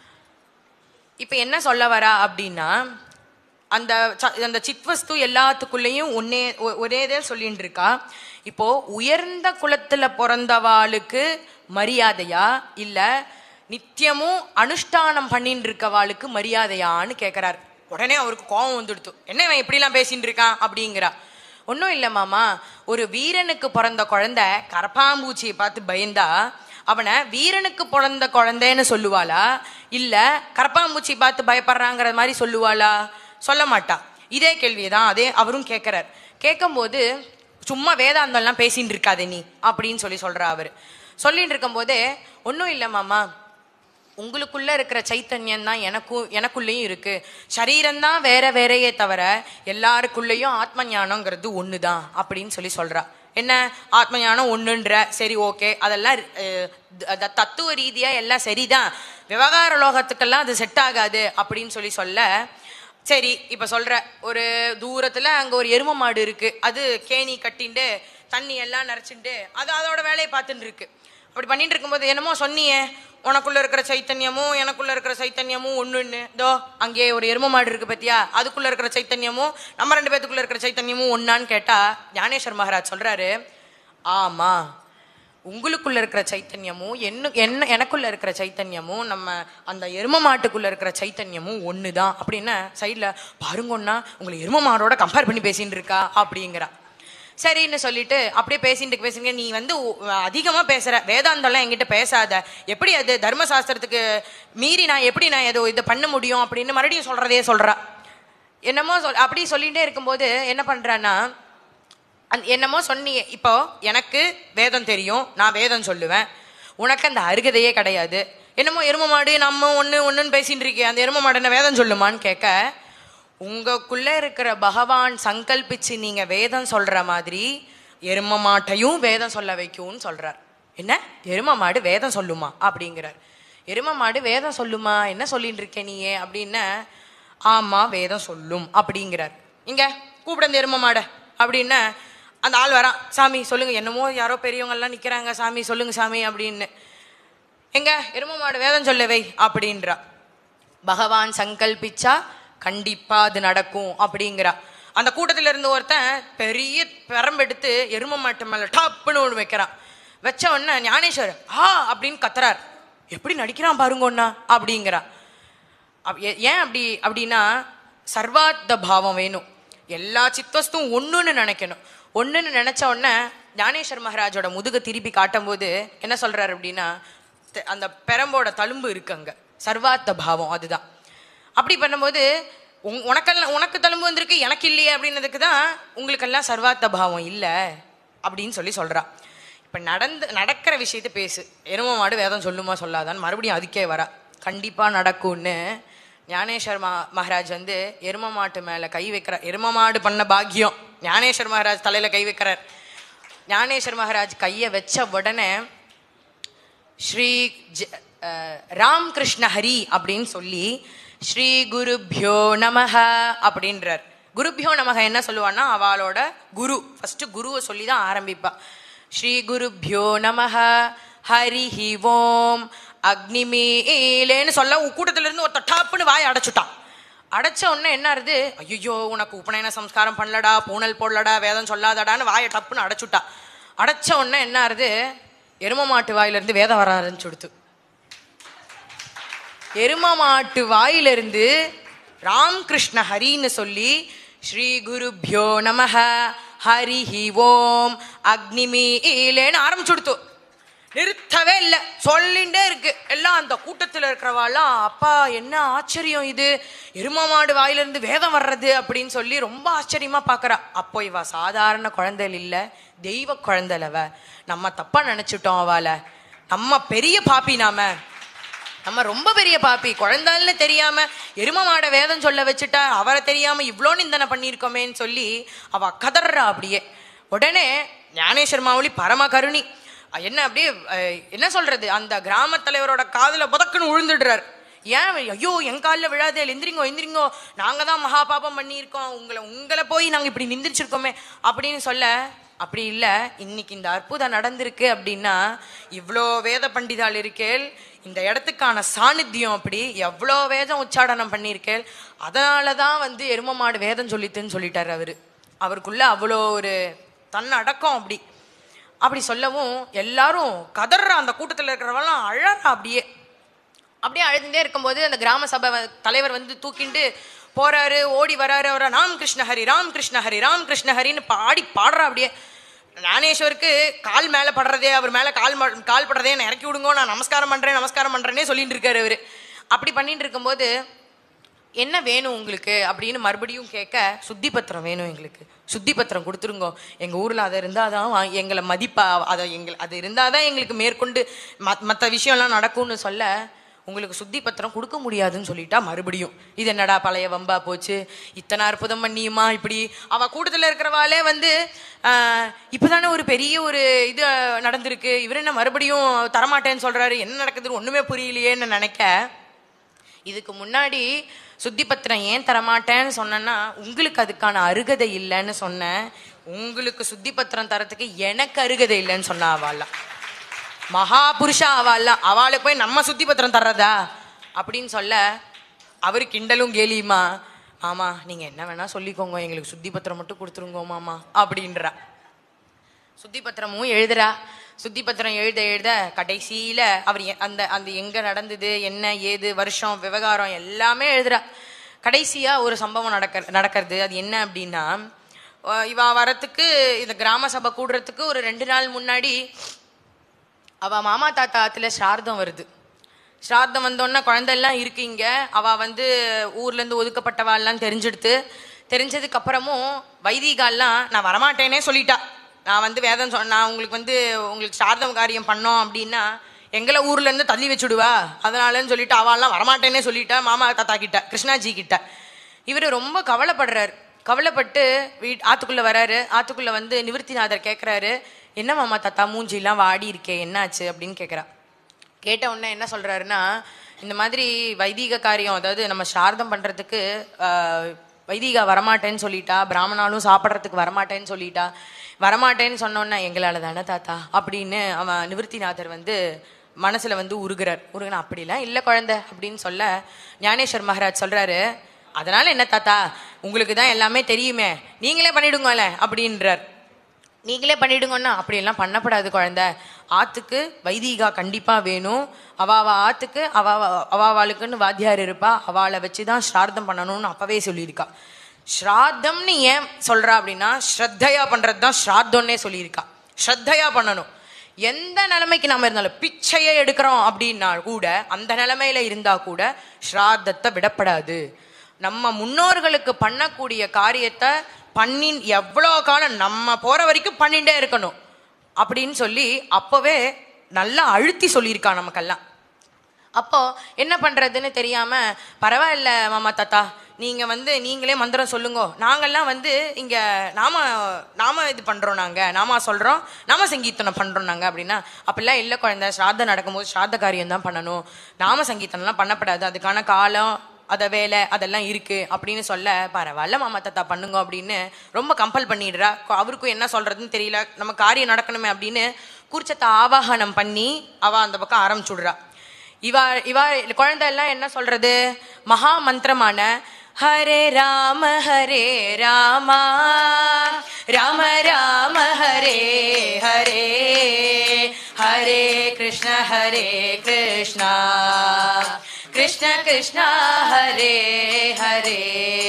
இப்போ என்ன சொல்ல வரா அப்படின்னா அந்த ச- அந்த சித்வஸ்து எல்லாத்துக்குள்ளேயும் ஒன்னே ஒ- ஒரே இதே சொல்லிட்டு இருக்கா இப்போ உயர்ந்த குலத்துல பிறந்தவாளுக்கு மரியாதையா இல்ல நித்தியமும் அனுஷ்டானம் பண்ணிட்டு இருக்கவாளுக்கு மரியாதையான்னு கேக்குறாரு உடனே அவருக்கு கோபம் வந்துடுத்து என்ன இவன் இப்படிலாம் பேசிட்டு இருக்கான் அப்படிங்கிறா ஒன்றும் இல்லை மாமா ஒரு வீரனுக்கு பிறந்த குழந்தை கரப்பாம்பூச்சியை பார்த்து பயந்தா அவனை வீரனுக்கு பிறந்த குழந்தைன்னு சொல்லுவாளா இல்ல கரப்பாம்பூச்சி பார்த்து பயப்படுறாங்கிற மாதிரி சொல்லுவாளா சொல்ல மாட்டா இதே கேள்வியை தான் அதே அவரும் கேட்கிறார் கேட்கும்போது சும்மா வேதாந்தம்லாம் பேசின்னு இருக்காதே நீ அப்படின்னு சொல்லி சொல்றா அவர் சொல்லிட்டு இருக்கும்போதே ஒன்றும் இல்லை மாமா உங்களுக்குள்ள இருக்கிற சைத்தன்யம் தான் எனக்கும் எனக்குள்ளேயும் இருக்கு சரீரம் தான் வேற வேறையே தவிர எல்லாருக்குள்ளேயும் ஆத்ம ஞானங்கிறது ஒன்று தான் அப்படின்னு சொல்லி சொல்றா என்ன ஆத்ம ஞானம் ஒன்றுன்ற சரி ஓகே அதெல்லாம் அஹ், த- தத்துவ ரீதியா எல்லாம் சரிதான் விவகார லோகத்துக்கெல்லாம் அது செட் ஆகாது அப்படின்னு சொல்லி சொல்ல சரி இப்ப சொல்ற ஒரு தூரத்துல அங்க ஒரு எரும மாடு இருக்கு அது கேணி கட்டிண்டு தண்ணி எல்லாம் நிறைச்சுண்டு அது அதோட வேலையை பார்த்துட்டு இருக்கு அப்படி பண்ணிட்டு இருக்கும்போது என்னமோ சொன்னியே உனக்குள்ள இருக்கிற சைத்தன்யமும் எனக்குள்ள இருக்கிற சைத்தன்யமும் ஒண்ணுன்னு இதோ அங்கேயே ஒரு எரும மாடு இருக்கு பத்தியா அதுக்குள்ள இருக்கிற சைத்தன்யமும் நம்ம ரெண்டு பேத்துக்குள்ள இருக்கிற சைத்தன்யமும் ஒண்ணான்னு கேட்டா ஞானேஸ்வர் மகாராஜ் சொல்றாரு ஆமா உங்களுக்குள்ள இருக்கிற சைத்தன்யமும் என்ன என்ன எனக்குள்ள இருக்கிற சைத்தன்யமும் நம்ம அந்த எரும மாட்டுக்குள்ள இருக்கிற சைத்தன்யமும் ஒண்ணுதான் அப்படின்னு சைட்ல பாருங்கண்ணா உங்களை எரும மாடோட கம்பேர் பண்ணி பேசிட்டு இருக்கா அப்படிங்கிறா சரின்னு சொல்லிட்டு அப்படியே பேசிட்டு பேசுங்க நீ வந்து உ- அதிகமா பேசுற வேதாந்தம்லாம் என்கிட்ட பேசாத எப்படி அது தர்மசாஸ்திரத்துக்கு மீறி நான் எப்படி நான் ஏதோ இதை பண்ண முடியும் அப்படின்னு மறுபடியும் சொல்றதே சொல்றா என்னமோ சொல் அப்படி சொல்லிட்டே இருக்கும்போது என்ன பண்றான்னா அந்த என்னமோ சொன்னீங்க இப்போ எனக்கு வேதம் தெரியும் நான் வேதம் சொல்லுவேன் உனக்கு அந்த அருகதையே கிடையாது என்னமோ எரும மாடு நம்ம ஒன்று ஒன்றுன்னு பேசிட்டு இருக்கே அந்த எரும மாடு என்ன வேதம் சொல்லுமான்னு கேட்க உங்களுக்குள்ள இருக்கிற பகவான் சங்கல்பிச்சு நீங்க வேதம் சொல்ற மாதிரி எரும மாட்டையும் வேதம் சொல்ல வைக்கும்னு சொல்றார் என்ன எரும மாடு வேதம் சொல்லுமா அப்படிங்கிறார் எரும மாடு வேதம் சொல்லுமா என்ன சொல்லிட்டு இருக்க நீயே அப்படின்னு ஆமா வேதம் சொல்லும் அப்படிங்கிறார் இங்க கூப்பிட அந்த எரும மாட அப்படின்னு அந்த ஆள் வரான் சாமி சொல்லுங்க என்னமோ யாரோ பெரியவங்க எல்லாம் நிக்கிறாங்க சாமி சொல்லுங்க சாமி அப்படின்னு எங்க எரும மாடு வேதம் சொல்லவை அப்படின்றா பகவான் சங்கல்பிச்சா கண்டிப்பா அது நடக்கும் அப்படிங்கிறா அந்த கூட்டத்துல இருந்து ஒருத்தன் பெரிய பெரம்பெடுத்து எரும மாட்டு மேல டாப்னு ஒன்று வைக்கிறான் வச்ச உடனே ஞானேஸ்வர் ஆ அப்படின்னு கத்துறார் எப்படி நடிக்கிறான் பாருங்க ஒன்னா அப்படிங்கிறா அப்- ஏ- ஏன் அப்படி அப்படின்னா சர்வார்த்த பாவம் வேணும் எல்லா சித்தஸ்தும் ஒண்ணுன்னு நினைக்கணும் ஒண்ணுன்னு நினைச்ச உடனே ஞானேஸ்வர் மகாராஜோட முதுக திருப்பி காட்டும்போது என்ன சொல்றாரு அப்படின்னா த- அந்த பெரம்போட தழும்பு இருக்கு அங்க சர்வார்த்த பாவம் அதுதான் அப்படி பண்ணும்போது உன்- உனக்கெல்லாம் உனக்கு தழும்பு வந்திருக்கு எனக்கு இல்லையே அப்படின்னதுக்கு தான் உங்களுக்கெல்லாம் சர்வார்த்த பாவம் இல்லை அப்படின்னு சொல்லி சொல்றா இப்ப நடந்து நடக்கிற விஷயத்த பேசு எரும மாடு வேதம் சொல்லுமா சொல்லாதான்னு மறுபடியும் அதுக்கே வரா கண்டிப்பா நடக்கும்னு ஞானேஸ்வர் மா மகாராஜ் வந்து எரும மாட்டு மேல கை வைக்கிறார் எரும மாடு பண்ண பாக்கியம் ஞானேஸ்வர் மகாராஜ் தலையில கை வைக்கிறார் ஞானேஸ்வர் மகாராஜ் கையை வச்ச உடனே ஸ்ரீ ஜ- அஹ், ராம் கிருஷ்ண ஹரி அப்படின்னு சொல்லி ஸ்ரீ குருப்யோ நமஹ அப்படின்றார் குருப்யோ நமக என்ன சொல்லுவான்னா அவளோட குரு ஃபர்ஸ்ட் குருவை சொல்லி தான் ஆரம்பிப்பா ஸ்ரீ குருப்யோ நமஹ ஹரிஹி ஓம் அக்னிமீலேன்னு சொல்ல உ- கூட்டத்துல இருந்து ஒருத்த டாப்புன்னு வாய் அடைச்சுட்டான் அடைச்ச உடனே என்ன ஆறுது ஐயோ உனக்கு உபநயன சம்ஸ்காரம் பண்ணலடா பூனல் போடலடா வேதம் சொல்லாதடான்னு வாயை டப்புன்னு அடைச்சுட்டா அடைச்ச உடனே என்ன ஆறுது எரும மாட்டு வாயிலிருந்து வேதம் வர ஆரம்பிச்சுடுத்து எரும மாட்டு வாயிலிருந்து ராம் கிருஷ்ண ஹரின்னு சொல்லி ஸ்ரீ குருப்யோ நமஹ ஹரிஹி ஓம் அக்னிமீலேன்னு ஆரம்பிச்சுடுத்து நிறுத்தவே இல்லை சொல்லிண்டே இருக்கு எல்லாம் அந்த கூட்டத்தில் இருக்கிறவாலாம் அப்பா என்ன ஆச்சரியம் இது எரும மாடு வாயிலிருந்து வேதம் வர்றது அப்படின்னு சொல்லி ரொம்ப ஆச்சரியமா பார்க்கறா அப்போ இவ சாதாரண குழந்தைகள் இல்ல தெய்வ குழந்தைலவ நம்ம தப்பா நினைச்சிட்டோம் அவளை நம்ம பெரிய பாப்பி நாம நம்ம ரொம்ப பெரிய பாப்பி குழந்தைன்னு தெரியாம எரும மாட வேதம் சொல்ல வச்சுட்டா அவரை தெரியாம இவ்வளோ நிந்தனை பண்ணியிருக்கோமேன்னு சொல்லி அவ கதறா அப்படியே உடனே ஞானேஸ்வர் மாவுளி பரம கருணி அஹ் என்ன அப்படியே அஹ், என்ன சொல்றது அந்த கிராம தலைவரோட காதுல புதக்குன்னு விழுந்துடுறார் ஏன் ஐயோ என் காலில் விழாதே எந்திரிங்கோ எந்திரிங்கோ நாங்க தான் மகா பாபம் பண்ணியிருக்கோம் உங்களை உங்களை போய் நாங்க இப்படி நிந்திரிச்சிருக்கோமே அப்படின்னு சொல்ல அப்படி இல்ல இன்னைக்கு இந்த அற்புதம் நடந்திருக்கு அப்படின்னா இவ்வளோ வேத பண்டிதாள் இருக்கேள் இந்த இடத்துக்கான சாநித்தியம் அப்படி எவ்வளோ வேதம் உச்சாடனம் பண்ணியிருக்கேள் அதனால தான் வந்து எரும மாடு வேதம் சொல்லித்துன்னு சொல்லிட்டாரு அவரு அவருக்குள்ள அவ்வளோ ஒரு தன்னடக்கம் அப்படி அப்படி சொல்லவும் எல்லாரும் கதற அந்த கூட்டத்தில் இருக்கிறவங்களாம் அழறா அப்படியே அப்படியே அழுதுட்டே இருக்கும்போது அந்த கிராம சபை வ- தலைவர் வந்து தூக்கிண்டு போறாரு ஓடி வராரு அவரா ராம் கிருஷ்ண ஹரி ராம் கிருஷ்ண ஹரி ராம் கிருஷ்ண ஹரின்னு பாடி பாடுறா அப்படியே ஞானேஸ்வருக்கு கால் மேலே படுறதே அவர் மேலே கால் ம- கால் படுறதே என்னை இறக்கி விடுங்கோ நான் நமஸ்காரம் பண்ணுறேன் நமஸ்காரம் பண்ணுறேனே சொல்லிட்டு இருக்காரு அவர் அப்படி பண்ணிட்டு இருக்கும்போது என்ன வேணும் உங்களுக்கு அப்படின்னு மறுபடியும் கேட்க சுத்தி பத்திரம் வேணும் எங்களுக்கு சுத்தி பத்திரம் கொடுத்துருங்கோ எங்கள் ஊரில் அதை இருந்தால் தான் வா- எங்களை மதிப்பா அதை எங்கள் அது இருந்தால் தான் எங்களுக்கு மேற்கொண்டு மற்ற விஷயம்லாம் நடக்கும்னு சொல்ல உங்களுக்கு சுத்தி பத்திரம் கொடுக்க முடியாதுன்னு சொல்லிட்டா மறுபடியும் இது என்னடா பழைய வம்பா போச்சு இத்தனை அற்புதம் பண்ணியுமா இப்படி அவ கூட்டத்தில் இருக்கிறவாளே வந்து ஆஹ், இப்பதானே ஒரு பெரிய ஒரு இது நடந்திருக்கு இவர் என்ன மறுபடியும் தரமாட்டேன்னு சொல்றாரு என்ன நடக்குதுன்னு ஒண்ணுமே புரியலையேன்னு நினைக்க இதுக்கு முன்னாடி சுத்தி பத்திரம் ஏன் தரமாட்டேன்னு சொன்னேன்னா உங்களுக்கு அதுக்கான அருகதை இல்லைன்னு சொன்னேன் உங்களுக்கு சுத்தி பத்திரம் தரத்துக்கு எனக்கு அருகதை இல்லைன்னு சொன்னா அவள்லாம் மகா புருஷா அவள்லாம் அவளுக்கு போய் நம்ம சுத்தி பத்திரம் தர்றதா அப்படின்னு சொல்ல அவர் கிண்டலும் கேலியுமா மாமா நீங்க என்ன வேணா சொல்லிக்கோங்க எங்களுக்கு சுத்தி பத்திரம் மட்டும் கொடுத்துருங்கோ மாமா அப்படின்றா சுத்தி பத்திரமும் எழுதுறா சுத்தி பத்திரம் எழுத எழுத கடைசியில அவர் எ- அந்த அந்த எங்க நடந்தது என்ன ஏது வருஷம் விவகாரம் எல்லாமே எழுதுறா கடைசியா ஒரு சம்பவம் நடக்க நடக்கிறது அது என்ன அப்படின்னா அஹ் இவ வரத்துக்கு இந்த கிராம சபை கூடுறதுக்கு ஒரு ரெண்டு நாள் முன்னாடி அவ மாமா தாத்தா ஆத்துல ஸ்ரார்த்தம் வருது ஸ்ரார்த்தம் வந்தோடனே குழந்தைலாம் இருக்கு இங்க அவ வந்து ஊர்ல இருந்து ஒதுக்கப்பட்டவாள்லாம் தெரிஞ்செடுத்து தெரிஞ்சதுக்கு அப்புறமும் வைதிகால்லாம் நான் வரமாட்டேனே சொல்லிட்டா நான் வந்து வேதம் சொன்ன நான் உங்களுக்கு வந்து உங்களுக்கு சார்தம் காரியம் பண்ணோம் அப்படின்னா எங்களை ஊர்ல இருந்து தள்ளி வச்சுடுவா அதனாலன்னு சொல்லிட்டு அவள்லாம் வரமாட்டேனே சொல்லிட்டா மாமா தாத்தா கிட்ட கிருஷ்ணாஜி கிட்ட இவர் ரொம்ப கவலைப்படுறாரு கவலைப்பட்டு வீட் ஆத்துக்குள்ள வராரு ஆத்துக்குள்ள வந்து நிவர்த்திநாதர் கேட்குறாரு என்ன மாமா தாத்தா மூஞ்சிலாம் வாடி இருக்கே என்னாச்சு அப்படின்னு கேட்குறா கேட்ட உடனே என்ன சொல்றாருன்னா இந்த மாதிரி வைதிக காரியம் அதாவது நம்ம சார்தம் பண்றதுக்கு ஆஹ், வைதிகா வரமாட்டேன்னு சொல்லிட்டா பிராமணாலும் சாப்பிட்றதுக்கு வரமாட்டேன்னு சொல்லிட்டா வரமாட்டேன்னு சொன்னோன்னே எங்களால தானே தாத்தா அப்படின்னு அவன் நிவர்த்திநாதர் வந்து மனசுல வந்து உருகுறார் உருகுனா அப்படிலாம் இல்லை குழந்தை அப்படின்னு சொல்ல ஞானேஸ்வர் மகாராஜ் சொல்றாரு அதனால என்ன தாத்தா உங்களுக்கு தான் எல்லாமே தெரியுமே நீங்களே பண்ணிடுங்கல்ல அப்படின்றார் நீங்களே பண்ணிடுங்கன்னா அப்படியெல்லாம் பண்ணப்படாது குழந்தை ஆத்துக்கு வைதிகா கண்டிப்பா வேணும் அவாவா ஆத்துக்கு அவாவா அவாவாளுக்குன்னு வாத்தியார் இருப்பா அவளை வச்சு தான் ஸ்ரார்த்தம் பண்ணணும்னு அப்பவே சொல்லியிருக்கா ஸ்ராத்தம்னு ஏன் சொல்றா அப்படின்னா ஸ்ரத்தையா பண்றது தான் ஸ்ராத்தம்னே சொல்லியிருக்கா ஸ்ரத்தையா பண்ணணும் எந்த நிலைமைக்கு நாம இருந்தாலும் பிச்சையை எடுக்கிறோம் அப்படின்னா கூட அந்த நிலைமையில இருந்தா கூட ஸ்ராத்தத்தை விடப்படாது நம்ம முன்னோர்களுக்கு பண்ணக்கூடிய காரியத்தை பண்ணி எவ்வளோ காலம் நம்ம போற வரைக்கும் பண்ணிட்டே இருக்கணும் அப்படின்னு சொல்லி அப்பவே நல்லா அழுத்தி சொல்லியிருக்கா நமக்கெல்லாம் அப்போ என்ன பண்றதுன்னு தெரியாம பரவாயில்ல மாமா தாத்தா நீங்க வந்து நீங்களே மந்திரம் சொல்லுங்க நாங்கெல்லாம் வந்து இங்க நாம நாம இது பண்றோம் நாங்க நாம சொல்றோம் நாம சங்கீர்த்தனம் பண்றோம் நாங்க அப்படின்னா அப்படிலாம் இல்ல குழந்தை ஸ்ராத்தம் நடக்கும்போது ஸ்ராத்த காரியம் தான் பண்ணணும் நாம சங்கீர்த்தனம்லாம் பண்ணப்படாது அதுக்கான காலம் அத வேலை அதெல்லாம் இருக்கு அப்படின்னு சொல்ல பரவாயில்ல மாமா தாத்தா பண்ணுங்க அப்படின்னு ரொம்ப கம்பல் பண்ணிடுறா கொ- அவருக்கும் என்ன சொல்றதுன்னு தெரியல நம்ம காரியம் நடக்கணுமே அப்படின்னு கூர்ச்சத்தை ஆவாகனம் பண்ணி அவ அந்த பக்கம் ஆரம்பிச்சுடுறா இவா இவா குழந்தை எல்லாம் என்ன சொல்றது மகா மந்திரமான ஹரே ராம ஹரே ராமா ராம ராம ஹரே ஹரே ஹரே கிருஷ்ண ஹரே கிருஷ்ணா கிருஷ்ண கிருஷ்ணா ஹரே ஹரே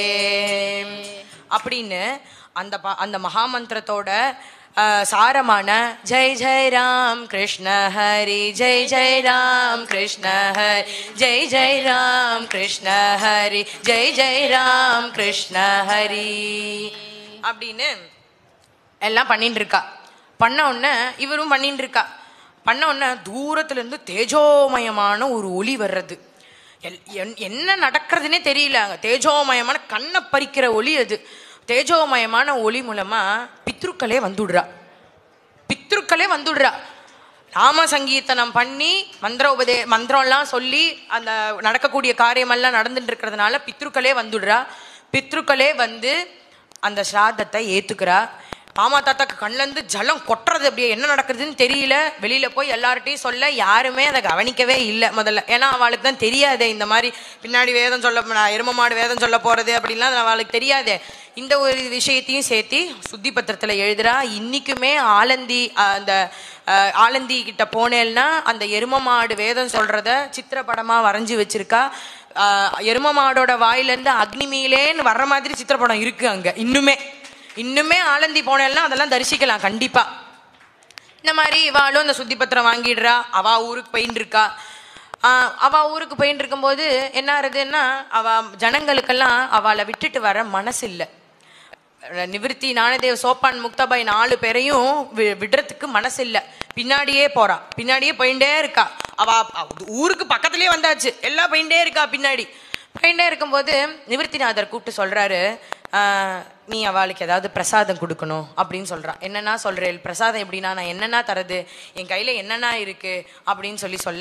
அப்படின்னு அந்த ப- அந்த மகாமந்திரத்தோட அஹ், சாரமான ஜெய் ஜெய் ராம் கிருஷ்ண ஹரி ஜெய் ஜெய் ராம் கிருஷ்ண ஹரி ஜெய் ஜெய் ராம் கிருஷ்ண ஹரி ஜெய் ஜெய் ராம் கிருஷ்ண ஹரி அப்படின்னு எல்லாம் பண்ணிட்டு இருக்கா பண்ண உடனே இவரும் பண்ணிட்டு இருக்கா பண்ண உடனே தூரத்துல இருந்து தேஜோமயமான ஒரு ஒளி வர்றது எல்- என்- என்ன நடக்கிறதுனே தெரியல அங்க தேஜோமயமான கண்ணை பறிக்கிற ஒளி அது தேஜோமயமான ஒளி மூலமா பித்ருக்களே வந்துடுறா பித்ருக்களே வந்துடுறா நாம சங்கீர்த்தனம் பண்ணி மந்திர உபதே மந்திரம்லாம் சொல்லி அந்த நடக்கக்கூடிய காரியமெல்லாம் நடந்துட்டு இருக்கிறதுனால பித்ருக்களே வந்துடுறா பித்ருக்களே வந்து அந்த ஸ்ராத்தத்தை ஏத்துக்கிறா மாமா தாத்தாக்கு கண்ணுல இருந்து ஜலம் கொட்டுறது அப்படியே என்ன நடக்குதுன்னு தெரியல வெளியில போய் எல்லார்ட்டையும் சொல்ல யாருமே அதை கவனிக்கவே இல்லை முதல்ல ஏன்னா அவளுக்கு தான் தெரியாதே இந்த மாதிரி பின்னாடி வேதம் சொல்ல நான் எரும மாடு வேதம் சொல்ல போறது அப்படின்லாம் அது அவளுக்கு தெரியாதே இந்த ஒரு விஷயத்தையும் சேர்த்து சுத்தி பத்திரத்துல எழுதுறா இன்னைக்குமே ஆலந்தி அஹ், அந்த அஹ், ஆலந்தி கிட்ட போனேன்னா அந்த எரும மாடு வேதம் சொல்றத சித்திரப்படமா வரைஞ்சி வச்சிருக்கா அஹ், எரும மாடோட வாயில இருந்து அக்னிமீலேன்னு வர்ற மாதிரி சித்திரப்படம் இருக்கு அங்க இன்னுமே இன்னுமே ஆலந்தி போனேன்னா அதெல்லாம் தரிசிக்கலாம் கண்டிப்பா இந்த மாதிரி இவாளும் இந்த சுத்தி பத்திரம் வாங்கிடுறா அவ ஊருக்கு போயின்னு இருக்கா ஆஹ் அவ ஊருக்கு போயின்னு இருக்கும்போது என்ன ஆகுதுன்னா அவ ஜனங்களுக்கெல்லாம் அவளை விட்டுட்டு வர மனசு இல்லை நிவிருத்தி ஞானதேவ் சோப்பான் முக்தாபாய் நாலு பேரையும் வி- விடுறதுக்கு மனசு இல்ல பின்னாடியே போறா பின்னாடியே போயிட்டே இருக்கா அவ அவ ஊருக்கு பக்கத்துலயே வந்தாச்சு எல்லாம் போயிட்டே இருக்கா பின்னாடி போயிட்டே இருக்கும்போது நிவிருத்திநாதர் கூப்பிட்டு சொல்றாரு "ஆஹ், நீ அவளுக்கு ஏதாவது பிரசாதம் கொடுக்கணும் அப்படின்னு சொல்றா என்னன்னா சொல்றேன் பிரசாதம் எப்படின்னா நான் என்னென்ன தரது என் கையில என்னென்ன இருக்கு அப்படின்னு சொல்லி சொல்ல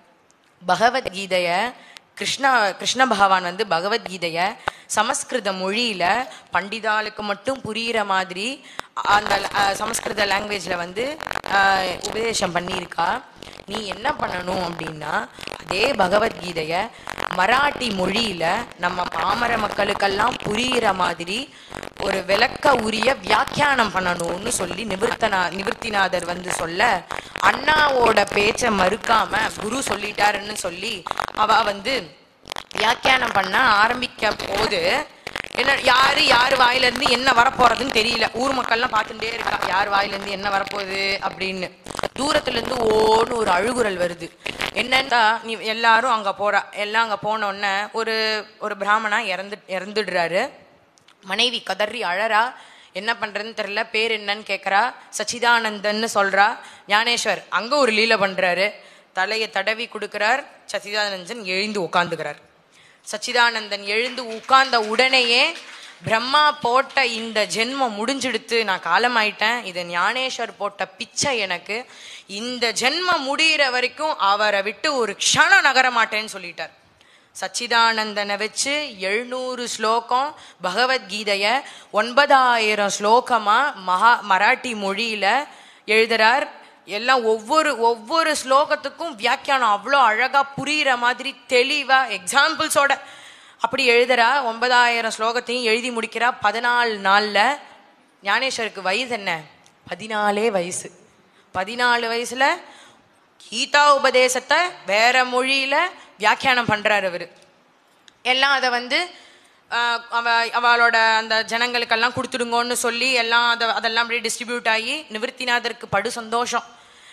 பகவத்கீதைய கிருஷ்ணா கிருஷ்ண பகவான் வந்து பகவத்கீதைய சமஸ்கிருத மொழியில பண்டிதாளுக்கு மட்டும் புரியிற மாதிரி அந்த அஹ், சமஸ்கிருத லாங்குவேஜ்ல வந்து அஹ், உபதேசம் பண்ணியிருக்கா நீ என்ன பண்ணணும் அப்படின்னா அதே பகவத்கீதைய மராட்டி மொழியில நம்ம பாமர மக்களுக்கெல்லாம் புரியிற மாதிரி ஒரு விளக்க உரிய வியாக்கியானம் பண்ணணும்னு சொல்லி நிவர்த்தனா நிவர்த்திநாதர் வந்து சொல்ல அண்ணாவோட பேச்சை மறுக்காம குரு சொல்லிட்டாருன்னு சொல்லி அவ வந்து வியாக்கியானம் பண்ண ஆரம்பிக்க போது என்ன யாரு யார் வாயில இருந்து என்ன வரப்போறதுன்னு தெரியல ஊர் மக்கள்லாம் பார்த்துட்டே இருக்கா யார் வாயில இருந்து என்ன வரப்போகுது அப்படின்னு தூரத்துல இருந்து ஓன்னு ஒரு அழுகுரல் வருது என்னன்னா நீ எல்லாரும் அங்க போறா எல்லாம் அங்க போன உடனே ஒரு ஒரு பிராமணா இறந்து இறந்துடுறாரு மனைவி கதறி அழறா என்ன பண்றதுன்னு தெரியல பேர் என்னன்னு கேக்குறா சச்சிதானந்தன்னு சொல்றா ஞானேஸ்வர் அங்க ஒரு லீலை பண்றாரு தலையை தடவி கொடுக்கிறார் சச்சிதானந்தன் எழுந்து உட்காந்துக்கிறார் சச்சிதானந்தன் எழுந்து உட்கார்ந்த உடனேயே பிரம்மா போட்ட இந்த ஜென்மம் முடிஞ்சிடுத்து நான் காலமாயிட்டேன் இது ஞானேஸ்வர் போட்ட பிச்சை எனக்கு இந்த ஜென்மம் முடியிற வரைக்கும் அவரை விட்டு ஒரு க்ஷணம் நகர மாட்டேன்னு சொல்லிட்டார் சச்சிதானந்தனை வச்சு எழுநூறு ஸ்லோகம் பகவத்கீதைய ஒன்பதாயிரம் ஸ்லோகமா மகா மராட்டி மொழியில எழுதுறார் எல்லாம் ஒவ்வொரு ஒவ்வொரு ஸ்லோகத்துக்கும் வியாக்கியானம் அவ்வளோ அழகா புரியிற மாதிரி தெளிவா எக்ஸாம்பிள்ஸோட அப்படி எழுதுறா ஒன்பதாயிரம் ஸ்லோகத்தையும் எழுதி முடிக்கிறா பதினாலு நாள்ல ஞானேஸ்வருக்கு வயசு என்ன பதினாலே வயசு பதினாலு வயசுல கீதா உபதேசத்தை வேற மொழியில வியாக்கியானம் பண்றாரு அவரு எல்லாம் அதை வந்து ஆஹ், அவ அவளோட அந்த ஜனங்களுக்கெல்லாம் கொடுத்துடுங்கன்னு சொல்லி எல்லாம் அதை அதெல்லாம் அப்படியே டிஸ்ட்ரிபியூட் ஆகி நிவர்த்திநாதருக்கு படு சந்தோஷம்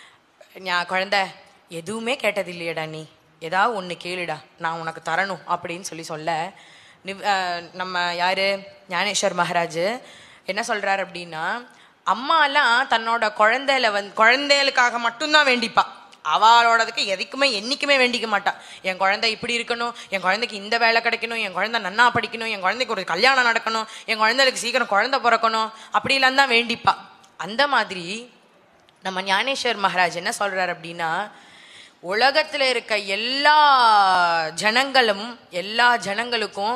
ஞா- குழந்தை எதுவுமே கேட்டது இல்லையடா நீ ஏதாவது ஒன்று கேளுடா நான் உனக்கு தரணும் அப்படின்னு சொல்லி சொல்ல நிவ் ஆஹ், நம்ம யாரு ஞானேஸ்வர் மகாராஜ் என்ன சொல்றாரு அப்படின்னா அம்மாலாம் தன்னோட குழந்தையில வந்து குழந்தைகளுக்காக மட்டும்தான் வேண்டிப்பா அவளோடதுக்கு எதுக்குமே என்னைக்குமே வேண்டிக்க மாட்டா என் குழந்தை இப்படி இருக்கணும் என் குழந்தைக்கு இந்த வேலை கிடைக்கணும் என் குழந்தை நன்னா படிக்கணும் என் குழந்தைக்கு ஒரு கல்யாணம் நடக்கணும் என் குழந்தைகளுக்கு சீக்கிரம் குழந்தை பிறக்கணும் அப்படிலாம் தான் வேண்டிப்பா அந்த மாதிரி நம்ம ஞானேஸ்வர் மகாராஜ் என்ன சொல்றாரு அப்படின்னா உலகத்துல இருக்க எல்லா ஜனங்களும் எல்லா ஜனங்களுக்கும்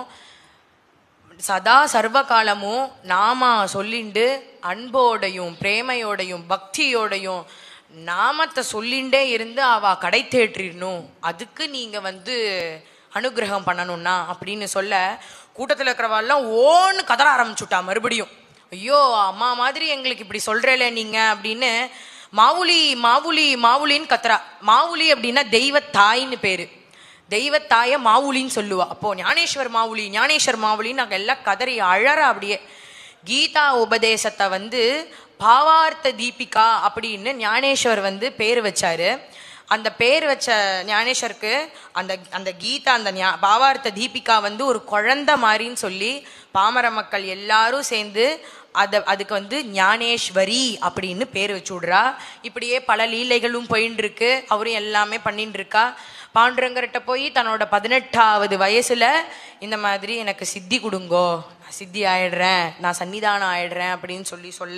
சதா சர்வ காலமும் நாமா சொல்லிண்டு அன்போடையும் பிரேமையோடையும் பக்தியோடையும் நாமத்தை சொல்லிண்டே இருந்து அவ கடை தேற்றிடணும் அதுக்கு நீங்க வந்து அனுகிரகம் பண்ணணும்னா அப்படின்னு சொல்ல கூட்டத்தில் இருக்கிறவாள்லாம் ஓன்னு கதற ஆரம்பிச்சுட்டா மறுபடியும் ஐயோ அம்மா மாதிரி எங்களுக்கு இப்படி சொல்றேல நீங்க அப்படின்னு மாவுளி மாவுளி மாவுளின்னு கத்துறா மாவுளி அப்படின்னா தெய்வ தாயின்னு பேரு தெய்வத்தாய மாவுளின்னு சொல்லுவா அப்போ ஞானேஸ்வர் மாவுளி ஞானேஸ்வர் மாவுளின்னு நாங்கள் எல்லாம் கதறி அழற அப்படியே கீதா உபதேசத்தை வந்து பாவார்த்த தீபிகா அப்படின்னு ஞானேஸ்வர் வந்து பேர் வச்சாரு அந்த பேர் வச்ச ஞானேஸ்வருக்கு அந்த அந்த கீதா அந்த ஞா- பாவார்த்த தீபிகா வந்து ஒரு குழந்தை மாதிரின்னு சொல்லி பாமர மக்கள் எல்லாரும் சேர்ந்து அத அதுக்கு வந்து ஞானேஸ்வரி அப்படின்னு பேர் வச்சு விடுறா இப்படியே பல லீலைகளும் போயின்னு இருக்கு அவரும் எல்லாமே பண்ணிட்டு இருக்கா பாண்டுரங்கர்கிட்ட போய் தன்னோட பதினெட்டாவது வயசுல இந்த மாதிரி எனக்கு சித்தி கொடுங்கோ நான் சித்தி ஆயிடுறேன் நான் சன்னிதானம் ஆயிடுறேன் அப்படின்னு சொல்லி சொல்ல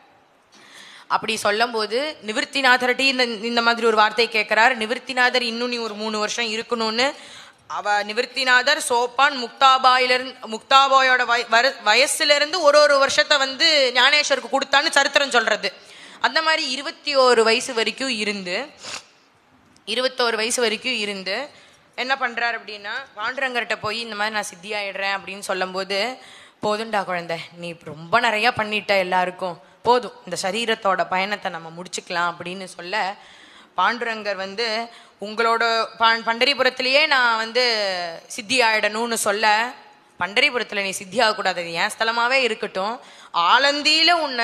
அப்படி சொல்லும்போது நிவர்த்திநாதர்ட்டி இந்த இந்த மாதிரி ஒரு வார்த்தை கேட்கிறார் நிவர்த்திநாதர் இன்னும் நீ ஒரு மூணு வருஷம் இருக்கணும்னு அவ நிவர்த்திநாதர் சோப்பான் முக்தாபாயிலிருந்து முக்தாபாயோட வய வர- வயசுல இருந்து ஒரு ஒரு வருஷத்தை வந்து ஞானேஸ்வருக்கு கொடுத்தான்னு சரித்திரம் சொல்றது அந்த மாதிரி இருபத்தி ஓரு வயசு வரைக்கும் இருந்து இருபத்தோரு வயசு வரைக்கும் இருந்து என்ன பண்றாரு அப்படின்னா பாண்டுரங்கர்கிட்ட போய் இந்த மாதிரி நான் சித்தி ஆயிடுறேன் அப்படின்னு சொல்லும்போது போதும்டா குழந்தை நீ ரொம்ப நிறைய பண்ணிட்ட எல்லாருக்கும் போதும் இந்த சரீரத்தோட பயணத்தை நம்ம முடிச்சுக்கலாம் அப்படின்னு சொல்ல பாண்டுரங்கர் வந்து உங்களோட பாண் பண்டரிபுரத்திலேயே நான் வந்து சித்தி ஆயிடணும்னு சொல்ல பண்டரிபுரத்துல நீ சித்தி ஆகக்கூடாது அது என் ஸ்தலமாவே இருக்கட்டும் ஆலந்தியில உன்னை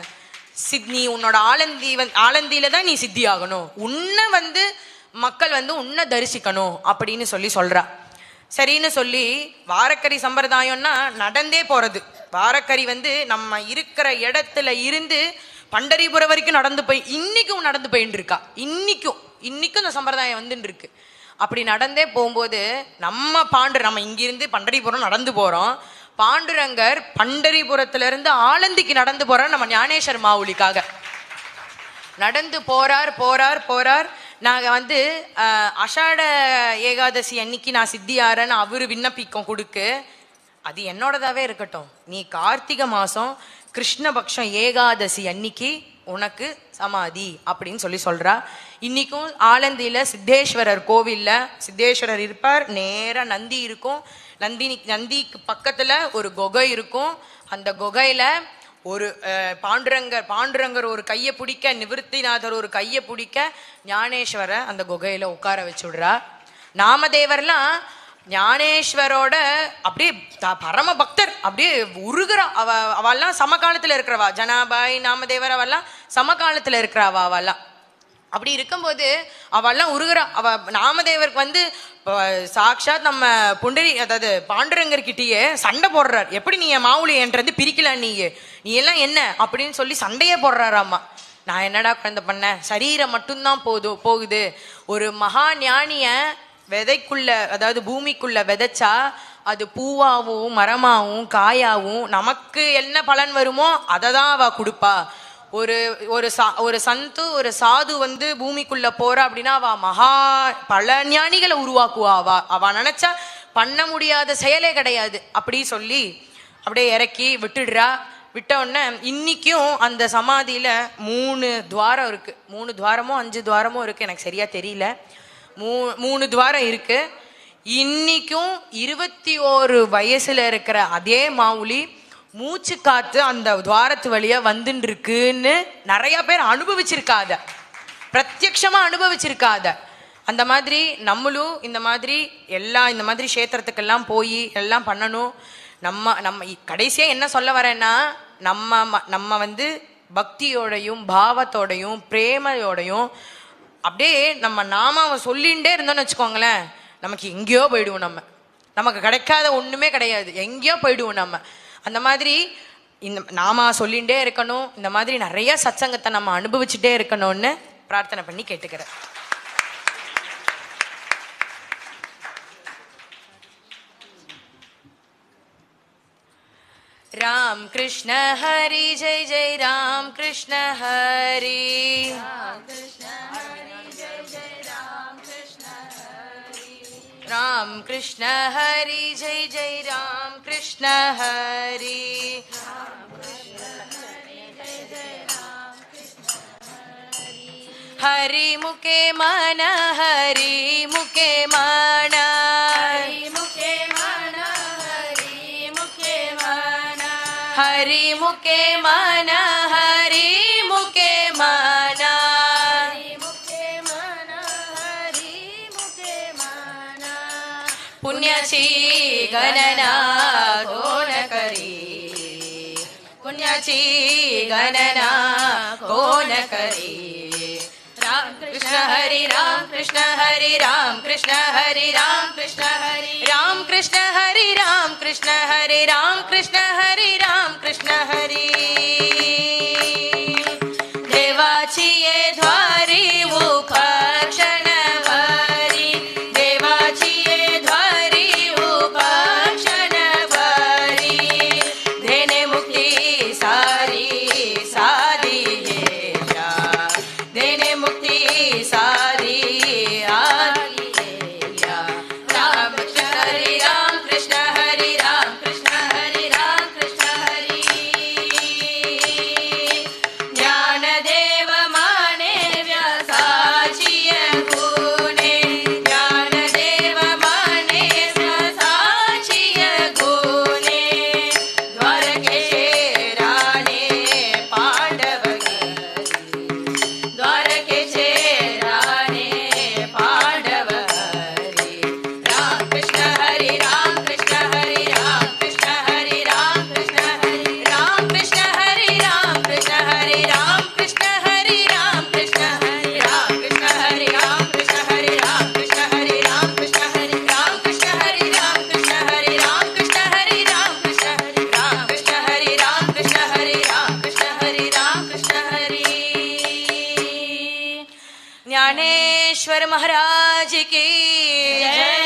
சித் நீ உன்னோட ஆலந்தி வந்து ஆலந்தியில தான் நீ சித்தி ஆகணும் உன்னை வந்து மக்கள் வந்து உன்னை தரிசிக்கணும் அப்படின்னு சொல்லி சொல்றா சரின்னு சொல்லி வாரக்கறி சம்பிரதாயம்னா நடந்தே போறது வாரக்கறி வந்து நம்ம இருக்கிற இடத்துல இருந்து பண்டரிபுரம் வரைக்கும் நடந்து போய் இன்னைக்கும் நடந்து போயின்னு இருக்கா இன்னைக்கும் இன்னைக்கும் இந்த சம்பிரதாயம் வந்துட்டு இருக்கு அப்படி நடந்தே போகும்போது நம்ம பாண்டு நம்ம இங்கிருந்து பண்டரிபுரம் நடந்து போறோம் பாண்டுரங்கர் பண்டரிபுரத்துல இருந்து ஆலந்திக்கு நடந்து போறார் நம்ம ஞானேஸ்வர் மாவுலிக்காக நடந்து போறார் போறார் போறார் நாங்க வந்து அஹ், அஷாட ஏகாதசி அன்னைக்கு நான் சித்தியாரன்னு அவரு விண்ணப்பிக்கம் கொடுக்கு அது என்னோடதாவே இருக்கட்டும் நீ கார்த்திகை மாசம் கிருஷ்ணபக்ஷம் ஏகாதசி அன்னைக்கு உனக்கு சமாதி அப்படின்னு சொல்லி சொல்றா இன்னைக்கும் ஆலந்தியில சித்தேஸ்வரர் கோவில்ல சித்தேஸ்வரர் இருப்பார் நேரா நந்தி இருக்கும் நந்தினி நந்திக்கு பக்கத்துல ஒரு குகை இருக்கும் அந்த குகையில ஒரு அஹ், பாண்டுரங்கர் பாண்டுரங்கர் ஒரு கையை பிடிக்க நிவிருத்திநாதர் ஒரு கையை பிடிக்க ஞானேஸ்வர அந்த குகையில உட்கார வச்சு விடுறா நாமதேவர்லாம் ஞானேஸ்வரோட அப்படியே த- பரம பக்தர் அப்படியே உருகுறா அவ அவெல்லாம் சமகாலத்துல இருக்கிறவா ஜனாபாய் நாமதேவர் அவெல்லாம் சமகாலத்துல இருக்கிறவா அவெல்லாம் அப்படி இருக்கும்போது அவெல்லாம் உருகுறா அவ நாமதேவருக்கு வந்து இப்ப சாக்ஷாத் நம்ம புண்டரி அதாவது பாண்டுரங்கர்கிட்டயே சண்டை போடுறார் எப்படி நீ என் மாவுளி என்றது பிரிக்கல நீ நீ எல்லாம் என்ன அப்படின்னு சொல்லி சண்டையே போடுறாராமா நான் என்னடா குழந்தை பண்ணேன் சரீரம் மட்டும்தான் போதும் போகுது ஒரு மகா ஞானிய விதைக்குள்ள அதாவது பூமிக்குள்ள விதைச்சா அது பூவாவும் மரமாவும் காயாவும் நமக்கு என்ன பலன் வருமோ அதை தான் அவ கொடுப்பா ஒரு ஒரு சா ஒரு சந்து ஒரு சாது வந்து பூமிக்குள்ள போறா அப்படின்னா அவ மகா பல ஞானிகளை உருவாக்குவா அவ அவ நினைச்சா பண்ண முடியாத செயலே கிடையாது அப்படி சொல்லி அப்படியே இறக்கி விட்டுடுறா விட்ட உடனே இன்னைக்கும் அந்த சமாதியில மூணு துவாரம் இருக்கு மூணு துவாரமோ அஞ்சு துவாரமோ இருக்கு எனக்கு சரியா தெரியல மூ மூணு துவாரம் இருக்கு இன்னைக்கும் இருபத்தி ஓரு வயசுல இருக்கிற அதே மாவுளி மூச்சு காத்து அந்த துவாரத்து வழியா வந்துட்டு இருக்குன்னு நிறைய பேர் அனுபவிச்சிருக்காத பிரத்யக்ஷமா அனுபவிச்சிருக்காத அந்த மாதிரி நம்மளும் இந்த மாதிரி எல்லா இந்த மாதிரி கஷேத்திரத்துக்கெல்லாம் போய் எல்லாம் பண்ணணும் நம்ம நம்ம இ- கடைசியா என்ன சொல்ல வரேன்னா நம்ம ம- நம்ம வந்து பக்தியோடையும் பாவத்தோடையும் பிரேமையோடையும் அப்படியே நம்ம நாமாவை சொல்லிகிட்டே இருந்தோம்னு வச்சுக்கோங்களேன் நமக்கு எங்கேயோ போயிடுவோம் நம்ம நமக்கு கிடைக்காத ஒண்ணுமே கிடையாது எங்கேயோ போயிடுவோம் நம்ம அந்த மாதிரி இந்த நாமா சொல்லிகிட்டே இருக்கணும் இந்த மாதிரி நிறைய சத்சங்கத்தை நம்ம அனுபவிச்சுட்டே இருக்கணும்னு பிரார்த்தனை பண்ணி கேட்டுக்கிறேன் राम कृष्ण हरि जय जय राम कृष्ण हरि राम कृष्ण हरि जय जय राम कृष्ण हरि हरि मुके मन हरि मुके मन मुखे मन हरि मुखे मन हरि मुके मन हरि मुके मन मुखे मन हरि मुखे मन पुण्याची गणना कोण करी पुण्याची गणना कोण करी राम कृष्ण हरी राम कृष्ण हरी राम कृष्ण हरी राम कृष्ण हरी राम कृष्ण हरी राम कृष्ण हरी राम कृष्ण हरी राम कृष्ण हरी देवाची ये द्वारी मुख क्षणभरी देवाची ये द्वारी मुख क्षणभरी धेने मुक्ती सारी साधी येशा देने मुक्ती सारी आली येया. राम कृष्ण हरी राम कृष्ण हरी राम कृष्ण हरी राम महाराज की जय